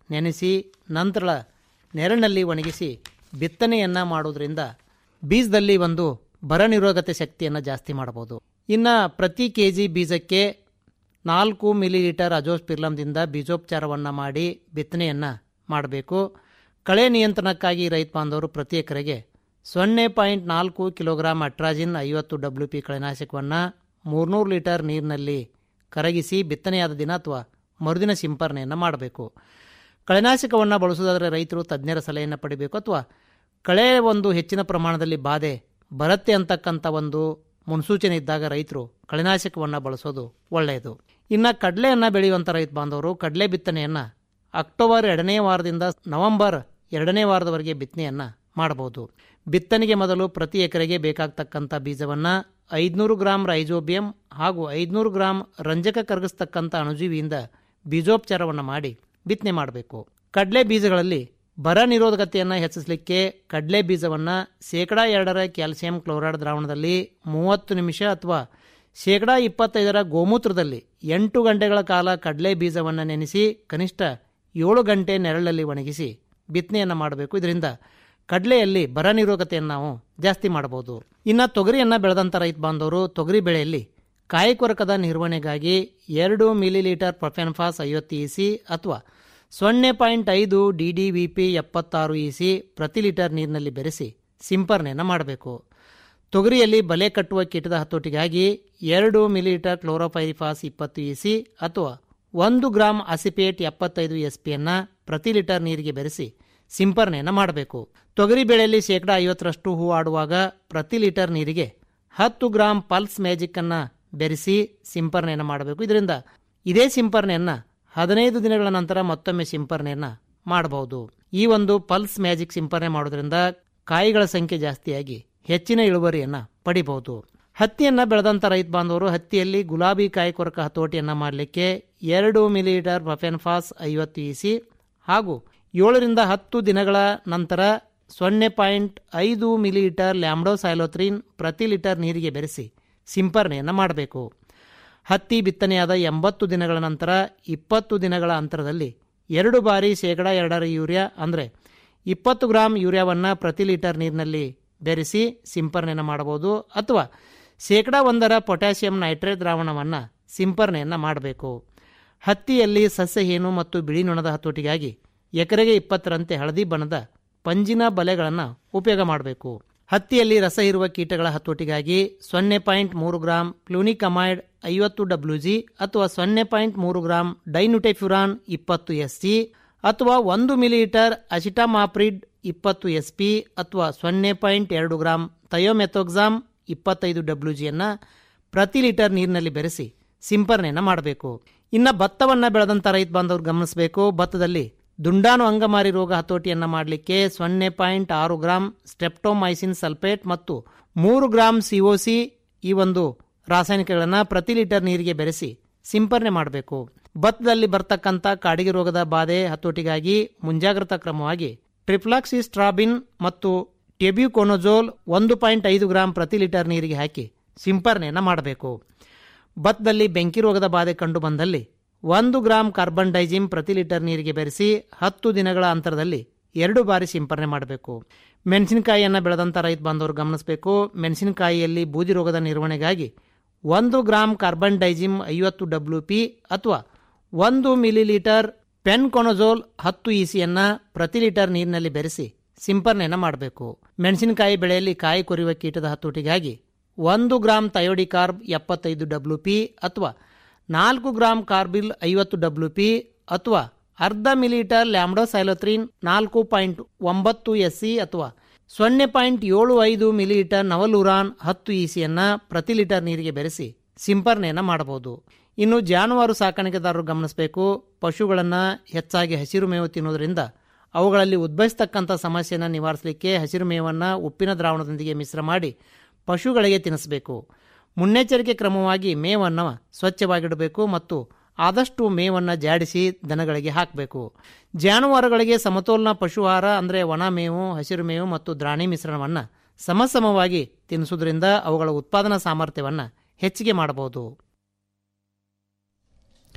ನೆನೆಸಿ ನಂತರ ನೆರಳಿನಲ್ಲಿ ಒಣಗಿಸಿ ಬಿತ್ತನೆಯನ್ನು ಮಾಡೋದ್ರಿಂದ ಬೀಜದಲ್ಲಿ ಒಂದು ಬರ ನಿರೋಧಕತೆ ಶಕ್ತಿಯನ್ನು ಜಾಸ್ತಿ ಮಾಡಬಹುದು ಇನ್ನು ಪ್ರತಿ ಕೆ ಜಿ ಬೀಜಕ್ಕೆ ನಾಲ್ಕು ಮಿಲಿಲೀಟರ್ ಅಜೋಸ್ಪಿರ್ಲಮ್ದಿಂದ ಬೀಜೋಪಚಾರವನ್ನು ಮಾಡಿ ಬಿತ್ತನೆಯನ್ನು ಮಾಡಬೇಕು ಕಳೆ ನಿಯಂತ್ರಣಕ್ಕಾಗಿ ರೈತ ಬಾಂಧವರು ಪ್ರತಿ ಎಕರೆಗೆ ಸೊನ್ನೆ ಪಾಯಿಂಟ್ ನಾಲ್ಕು ಕಿಲೋಗ್ರಾಂ ಅಟ್ರಾಜಿನ್ ಐವತ್ತು ಡಬ್ಲ್ಯೂ ಪಿ ಕಳೆನಾಶಕವನ್ನು ಮೂರ್ನೂರು ಲೀಟರ್ ನೀರಿನಲ್ಲಿ ಕರಗಿಸಿ ಬಿತ್ತನೆಯಾದ ದಿನ ಅಥವಾ ಮರುದಿನ ಸಿಂಪರಣೆಯನ್ನು ಮಾಡಬೇಕು ಕಳೆನಾಶಕವನ್ನು ಬಳಸುವುದಾದರೆ ರೈತರು ತಜ್ಞರ ಸಲಹೆಯನ್ನು ಪಡಿಬೇಕು ಅಥವಾ ಕಳೆ ಒಂದು ಹೆಚ್ಚಿನ ಪ್ರಮಾಣದಲ್ಲಿ ಬಾಧೆ ಬರುತ್ತೆ ಅಂತಕ್ಕಂಥ ಒಂದು ಮುನ್ಸೂಚನೆ ಇದ್ದಾಗ ರೈತರು ಕಳೆನಾಶಕವನ್ನು ಬಳಸೋದು ಒಳ್ಳೆಯದು ಇನ್ನು ಕಡಲೆಯನ್ನು ಬೆಳೆಯುವಂಥ ರೈತ ಬಾಂಧವರು ಕಡಲೆ ಬಿತ್ತನೆಯನ್ನು ಅಕ್ಟೋಬರ್ ಎರಡನೇ ವಾರದಿಂದ ನವೆಂಬರ್ ಎರಡನೇ ವಾರದವರೆಗೆ ಬಿತ್ತನೆಯನ್ನು ಮಾಡಬಹುದು ಬಿತ್ತನೆಗೆ ಮೊದಲು ಪ್ರತಿ ಎಕರೆಗೆ ಬೇಕಾಗ್ತಕ್ಕಂಥ ಬೀಜವನ್ನು ಐದುನೂರು ಗ್ರಾಂ ರೈಜೋಬಿಯಂ ಹಾಗೂ ಐದುನೂರು ಗ್ರಾಂ ರಂಜಕ ಕರಗಿಸ್ತಕ್ಕಂಥ ಅಣುಜೀವಿಯಿಂದ ಬೀಜೋಪಚಾರವನ್ನು ಮಾಡಿ ಬಿತ್ತನೆ ಮಾಡಬೇಕು ಕಡಲೆ ಬೀಜಗಳಲ್ಲಿ ಬರ ನಿರೋಧಕತೆಯನ್ನು ಹೆಚ್ಚಿಸಲಿಕ್ಕೆ ಕಡಲೆ ಬೀಜವನ್ನು ಶೇಕಡಾ ಎರಡರ ಕ್ಯಾಲ್ಸಿಯಂ ಕ್ಲೋರೈಡ್ ದ್ರಾವಣದಲ್ಲಿ ಮೂವತ್ತು ನಿಮಿಷ ಅಥವಾ ಶೇಕಡಾ ಇಪ್ಪತ್ತೈದರ ಗೋಮೂತ್ರದಲ್ಲಿ ಎಂಟು ಗಂಟೆಗಳ ಕಾಲ ಕಡಲೆ ಬೀಜವನ್ನು ನೆನೆಸಿ ಕನಿಷ್ಠ ಏಳು ಗಂಟೆ ನೆರಳಲ್ಲಿ ಒಣಗಿಸಿ ಬಿತ್ತನೆಯನ್ನು ಮಾಡಬೇಕು ಇದರಿಂದ ಕಡಲೆಯಲ್ಲಿ ಬರ ನಿರೋಧಕತೆಯನ್ನು ನಾವು ಜಾಸ್ತಿ ಮಾಡಬಹುದು ಇನ್ನು ತೊಗರಿಯನ್ನು ಬೆಳೆದಂಥ ರೈತ ಬಾಂಧವರು ತೊಗರಿ ಬೆಳೆಯಲ್ಲಿ ಕಾಯಿ ಕೊರಕದ ನಿರ್ವಹಣೆಗಾಗಿ ಎರಡು ಮಿಲಿಲೀಟರ್ ಪ್ರೊಫೆನ್ಫಾಸ್ ಐವತ್ತು ಇ ಸಿ ಅಥವಾ ಸೊನ್ನೆ ಪಾಯಿಂಟ್ ಐದು ಡಿ ಡಿ ವಿ ಪಿ ಎಪ್ಪತ್ತಾರು ಇ ಸಿ ಪ್ರತಿ ಲೀಟರ್ ನೀರಿನಲ್ಲಿ ಬೆರೆಸಿ ಸಿಂಪರಣೆಯನ್ನು ಮಾಡಬೇಕು ತೊಗರಿಯಲ್ಲಿ ಬಲೆ ಕಟ್ಟುವ ಕೀಟದ ಹತೋಟಿಗಾಗಿ ಎರಡು ಮಿಲಿಲೀಟರ್ ಕ್ಲೋರೋಫೈರಿಫಾಸ್ ಇಪ್ಪತ್ತು ಇ ಸಿ ಅಥವಾ ಒಂದು ಗ್ರಾಂ ಅಸಿಪೇಟ್ ಎಪ್ಪತ್ತೈದು ಎಸ್ ಪಿಯನ್ನು ಪ್ರತಿ ಲೀಟರ್ ನೀರಿಗೆ ಬೆರೆಸಿ ಸಿಂಪರಣೆಯನ್ನು ಮಾಡಬೇಕು ತೊಗರಿ ಬೆಳೆಯಲ್ಲಿ ಶೇಕಡಾ ಐವತ್ತರಷ್ಟು ಹೂ ಆಡುವಾಗ ಪ್ರತಿ ಲೀಟರ್ ನೀರಿಗೆ ಹತ್ತು ಗ್ರಾಂ ಪಲ್ಸ್ ಮ್ಯಾಜಿಕ್ಕನ್ನು ಬೆರೆಸಿ ಸಿಂಪರಣೆಯನ್ನು ಮಾಡಬೇಕು ಇದರಿಂದ ಇದೇ ಸಿಂಪರಣೆಯನ್ನು ಹದಿನೈದು ದಿನಗಳ ನಂತರ ಮತ್ತೊಮ್ಮೆ ಸಿಂಪರಣೆಯನ್ನು ಮಾಡಬಹುದು ಈ ಒಂದು ಪಲ್ಸ್ ಮ್ಯಾಜಿಕ್ ಸಿಂಪರಣೆ ಮಾಡೋದ್ರಿಂದ ಕಾಯಿಗಳ ಸಂಖ್ಯೆ ಜಾಸ್ತಿಯಾಗಿ ಹೆಚ್ಚಿನ ಇಳುವರಿಯನ್ನು ಪಡಿಬಹುದು ಹತ್ತಿಯನ್ನು ಬೆಳೆದಂಥ ರೈತ ಬಾಂಧವರು ಹತ್ತಿಯಲ್ಲಿ ಗುಲಾಬಿ ಕಾಯಿ ಕೊರಕ ಹತೋಟಿಯನ್ನು ಮಾಡಲಿಕ್ಕೆ ಎರಡು ಮಿಲಿಲೀಟರ್ ಪ್ರಫೆನ್ಫಾಸ್ ಐವತ್ತು ಇ ಸಿ ಹಾಗೂ ಏಳರಿಂದ ಹತ್ತು ದಿನಗಳ ನಂತರ ಸೊನ್ನೆ ಪಾಯಿಂಟ್ ಐದು ಮಿಲಿಲೀಟರ್ ಲ್ಯಾಮ್ಡೋಸೈಲೋತ್ರಿನ್ ಪ್ರತಿ ಲೀಟರ್ ನೀರಿಗೆ ಬೆರೆಸಿ ಸಿಂಪರಣೆಯನ್ನು ಮಾಡಬೇಕು ಹತ್ತಿ ಬಿತ್ತನೆಯಾದ ಎಂಬತ್ತು ದಿನಗಳ ನಂತರ ಇಪ್ಪತ್ತು ದಿನಗಳ ಅಂತರದಲ್ಲಿ ಎರಡು ಬಾರಿ ಶೇಕಡ ಎರಡರ ಯೂರಿಯಾ ಅಂದರೆ ಇಪ್ಪತ್ತು ಗ್ರಾಂ ಯೂರಿಯಾವನ್ನು ಪ್ರತಿ ಲೀಟರ್ ನೀರಿನಲ್ಲಿ ಬೆರೆಸಿ ಸಿಂಪರಣೆಯನ್ನು ಮಾಡಬಹುದು ಅಥವಾ ಶೇಕಡ ಒಂದರ ಪೊಟ್ಯಾಷಿಯಂ ನೈಟ್ರೇಟ್ ದ್ರಾವಣವನ್ನು ಸಿಂಪರಣೆಯನ್ನು ಮಾಡಬೇಕು ಹತ್ತಿಯಲ್ಲಿ ಸಸ್ಯಹೀನು ಮತ್ತು ಬಿಳಿ ನೊಣದ ಹತೋಟಿಗಾಗಿ ಎಕರೆಗೆ ಇಪ್ಪತ್ತರಂತೆ ಹಳದಿ ಬಣ್ಣದ ಪಂಜಿನ ಬಲೆಗಳನ್ನು ಉಪಯೋಗ ಮಾಡಬೇಕು ಹತ್ತಿಯಲ್ಲಿ ರಸ ಇರುವ ಕೀಟಗಳ ಹತೋಟಿಗಾಗಿ ಸೊನ್ನೆ ಪಾಯಿಂಟ್ ಮೂರು ಗ್ರಾಂ ಪ್ಲೂನಿಕಮೈಡ್ ಐವತ್ತು ಡಬ್ಲ್ಯೂ ಜಿ ಅಥವಾ ಸೊನ್ನೆ ಪಾಯಿಂಟ್ ಮೂರು ಗ್ರಾಂ ಡೈನುಟೆಫ್ಯುರಾನ್ ಇಪ್ಪತ್ತು ಎಸ್ ಸಿ ಅಥವಾ ಒಂದು ಮಿಲಿಲೀಟರ್ ಅಸಿಟಾಮಾಪ್ರಿಡ್ ಇಪ್ಪತ್ತು ಎಸ್ ಪಿ ಅಥವಾ ಸೊನ್ನೆ ಪಾಯಿಂಟ್ ಎರಡು ಗ್ರಾಂ ಥಯೋಮೆಥೋಕ್ಸಾಮ್ ಇಪ್ಪತ್ತೈದು ಡಬ್ಲ್ಯೂ ಜಿಯನ್ನು ಪ್ರತಿ ಲೀಟರ್ ನೀರಿನಲ್ಲಿ ಬೆರೆಸಿ ಸಿಂಪರಣೆಯನ್ನು ಮಾಡಬೇಕು ಇನ್ನು ಭತ್ತವನ್ನು ಬೆಳೆದಂಥ ರೈತ ಬಾಂಧವರು ಗಮನಿಸಬೇಕು ಭತ್ತದಲ್ಲಿ ದುಂಡಾಣು ಅಂಗಮಾರಿ ರೋಗ ಹತೋಟಿಯನ್ನು ಮಾಡಲಿಕ್ಕೆ ಸೊನ್ನೆ ಪಾಯಿಂಟ್ ಆರು ಗ್ರಾಂ ಸ್ಟೆಪ್ಟೋಮೈಸಿನ್ ಸಲ್ಫೇಟ್ ಮತ್ತು ಮೂರು ಗ್ರಾಂ ಸಿಒಸಿ ಈ ಒಂದು ರಾಸಾಯನಿಕಗಳನ್ನು ಪ್ರತಿ ಲೀಟರ್ ನೀರಿಗೆ ಬೆರೆಸಿ ಸಿಂಪರಣೆ ಮಾಡಬೇಕು ಭತ್ತದಲ್ಲಿ ಬರ್ತಕ್ಕಂಥ ಕಾಡಿಗೆ ರೋಗದ ಬಾಧೆ ಹತೋಟಿಗಾಗಿ ಮುಂಜಾಗ್ರತಾ ಕ್ರಮವಾಗಿ ಟ್ರಿಪ್ಲಾಕ್ಸಿಸ್ಟ್ರಾಬಿನ್ ಮತ್ತು ಟೆಬ್ಯುಕೊನೊಜೋಲ್ ಒಂದು ಪಾಯಿಂಟ್ ಐದು ಗ್ರಾಂ ಪ್ರತಿ ಲೀಟರ್ ನೀರಿಗೆ ಹಾಕಿ ಸಿಂಪರಣೆಯನ್ನು ಮಾಡಬೇಕು ಭತ್ತದಲ್ಲಿ ಬೆಂಕಿ ರೋಗದ ಬಾಧೆ ಕಂಡು ಬಂದಲ್ಲಿ ಒಂದು ಗ್ರಾಂ ಕಾರ್ಬನ್ ಡೈಜಿಮ್ ಪ್ರತಿ ಲೀಟರ್ ನೀರಿಗೆ ಬೆರೆಸಿ ಹತ್ತು ದಿನಗಳ ಅಂತರದಲ್ಲಿ ಎರಡು ಬಾರಿ ಸಿಂಪರಣೆ ಮಾಡಬೇಕು ಮೆಣಸಿನಕಾಯಿಯನ್ನು ಬೆಳೆದಂಥ ರೈತ ಬಾಂಧವರು ಗಮನಿಸಬೇಕು ಮೆಣಸಿನಕಾಯಿಯಲ್ಲಿ ಬೂದಿ ರೋಗದ ನಿರ್ವಹಣೆಗಾಗಿ ಒಂದು ಗ್ರಾಂ ಕಾರ್ಬನ್ ಡೈಜಿಮ್ ಐವತ್ತು ಡಬ್ಲ್ಯೂ ಪಿ ಅಥವಾ ಒಂದು ಮಿಲಿಲೀಟರ್ ಪೆನ್ಕೊನೊಜೋಲ್ ಹತ್ತು ಇಸಿಯನ್ನು ಪ್ರತಿ ಲೀಟರ್ ನೀರಿನಲ್ಲಿ ಬೆರೆಸಿ ಸಿಂಪರಣೆಯನ್ನು ಮಾಡಬೇಕು ಮೆಣಸಿನಕಾಯಿ ಬೆಳೆಯಲ್ಲಿ ಕಾಯಿ ಕೊರಿಯುವ ಕೀಟದ ಹತೋಟಿಗಾಗಿ ಒಂದು ಗ್ರಾಂ ಥಯೋಡಿಕಾರ್ಬ್ ಎಪ್ಪತ್ತೈದು ಡಬ್ಲ್ಯೂ ಪಿ ಅಥವಾ ನಾಲ್ಕು ಗ್ರಾಂ ಕಾರ್ಬಿಲ್ ಐವತ್ತು ಡಬ್ಲ್ಯೂ ಪಿ ಅಥವಾ ಅರ್ಧ ಮಿಲಿಲೀಟರ್ ಲ್ಯಾಮ್ಡೋಸೈಲೋತ್ರಿನ್ ನಾಲ್ಕು ಪಾಯಿಂಟ್ ಒಂಬತ್ತು ಎಸ್ ಸಿ ಅಥವಾ ಸೊನ್ನೆ ಪಾಯಿಂಟ್ ಏಳು ಐದು ಮಿಲಿಲೀಟರ್ ನವಲುರಾನ್ ಹತ್ತು ಇಸಿಯನ್ನು ಪ್ರತಿ ಲೀಟರ್ ನೀರಿಗೆ ಬೆರೆಸಿ ಸಿಂಪರಣೆಯನ್ನು ಮಾಡಬಹುದು ಇನ್ನು ಜಾನುವಾರು ಸಾಕಾಣಿಕೆದಾರರು ಗಮನಿಸಬೇಕು ಪಶುಗಳನ್ನು ಹೆಚ್ಚಾಗಿ ಹಸಿರು ಮೇವು ತಿನ್ನೋದ್ರಿಂದ ಅವುಗಳಲ್ಲಿ ಉದ್ಭವಿಸ್ತಕ್ಕಂಥ ಸಮಸ್ಯೆಯನ್ನು ನಿವಾರಿಸಲಿಕ್ಕೆ ಹಸಿರು ಮೇವನ್ನು ಉಪ್ಪಿನ ದ್ರಾವಣದೊಂದಿಗೆ ಮಿಶ್ರ ಮಾಡಿ ಪಶುಗಳಿಗೆ ತಿನ್ನಿಸಬೇಕು ಮುನ್ನೆಚ್ಚರಿಕೆ ಕ್ರಮವಾಗಿ ಮೇವನ್ನು ಸ್ವಚ್ಛವಾಗಿಡಬೇಕು ಮತ್ತು ಆದಷ್ಟು ಮೇವನ್ನು ಜಾಡಿಸಿ ದನಗಳಿಗೆ ಹಾಕಬೇಕು ಜಾನುವಾರುಗಳಿಗೆ ಸಮತೋಲನ ಪಶು ಆಹಾರ ಅಂದರೆ ಒಣ ಮೇವು ಹಸಿರು ಮೇವು ಮತ್ತು ದ್ರಾಣಿ ಮಿಶ್ರಣವನ್ನು ಸಮಸಮವಾಗಿ ತಿನ್ನಿಸೋದ್ರಿಂದ ಅವುಗಳ ಉತ್ಪಾದನಾ ಸಾಮರ್ಥ್ಯವನ್ನು ಹೆಚ್ಚಿಗೆ ಮಾಡಬಹುದು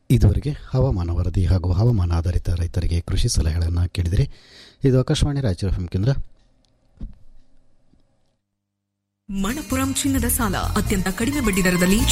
ಇದುವರೆಗೆ ಹವಾಮಾನ ವರದಿ ಹಾಗೂ ಹವಾಮಾನ ಆಧಾರಿತ ರೈತರಿಗೆ ಕೃಷಿ ಸಲಹೆಗಳನ್ನು ಕೇಳಿದರೆ ಇದು ಆಕಾಶವಾಣಿ ರಾಯಚೂರು ಎಫ್ ಕೇಂದ್ರ ಮಣಪುರಂ ಚಿನ್ನದ ಸಾಲ ಅತ್ಯಂತ ಕಡಿಮೆ ಬಡ್ಡಿ ದರದಲ್ಲಿ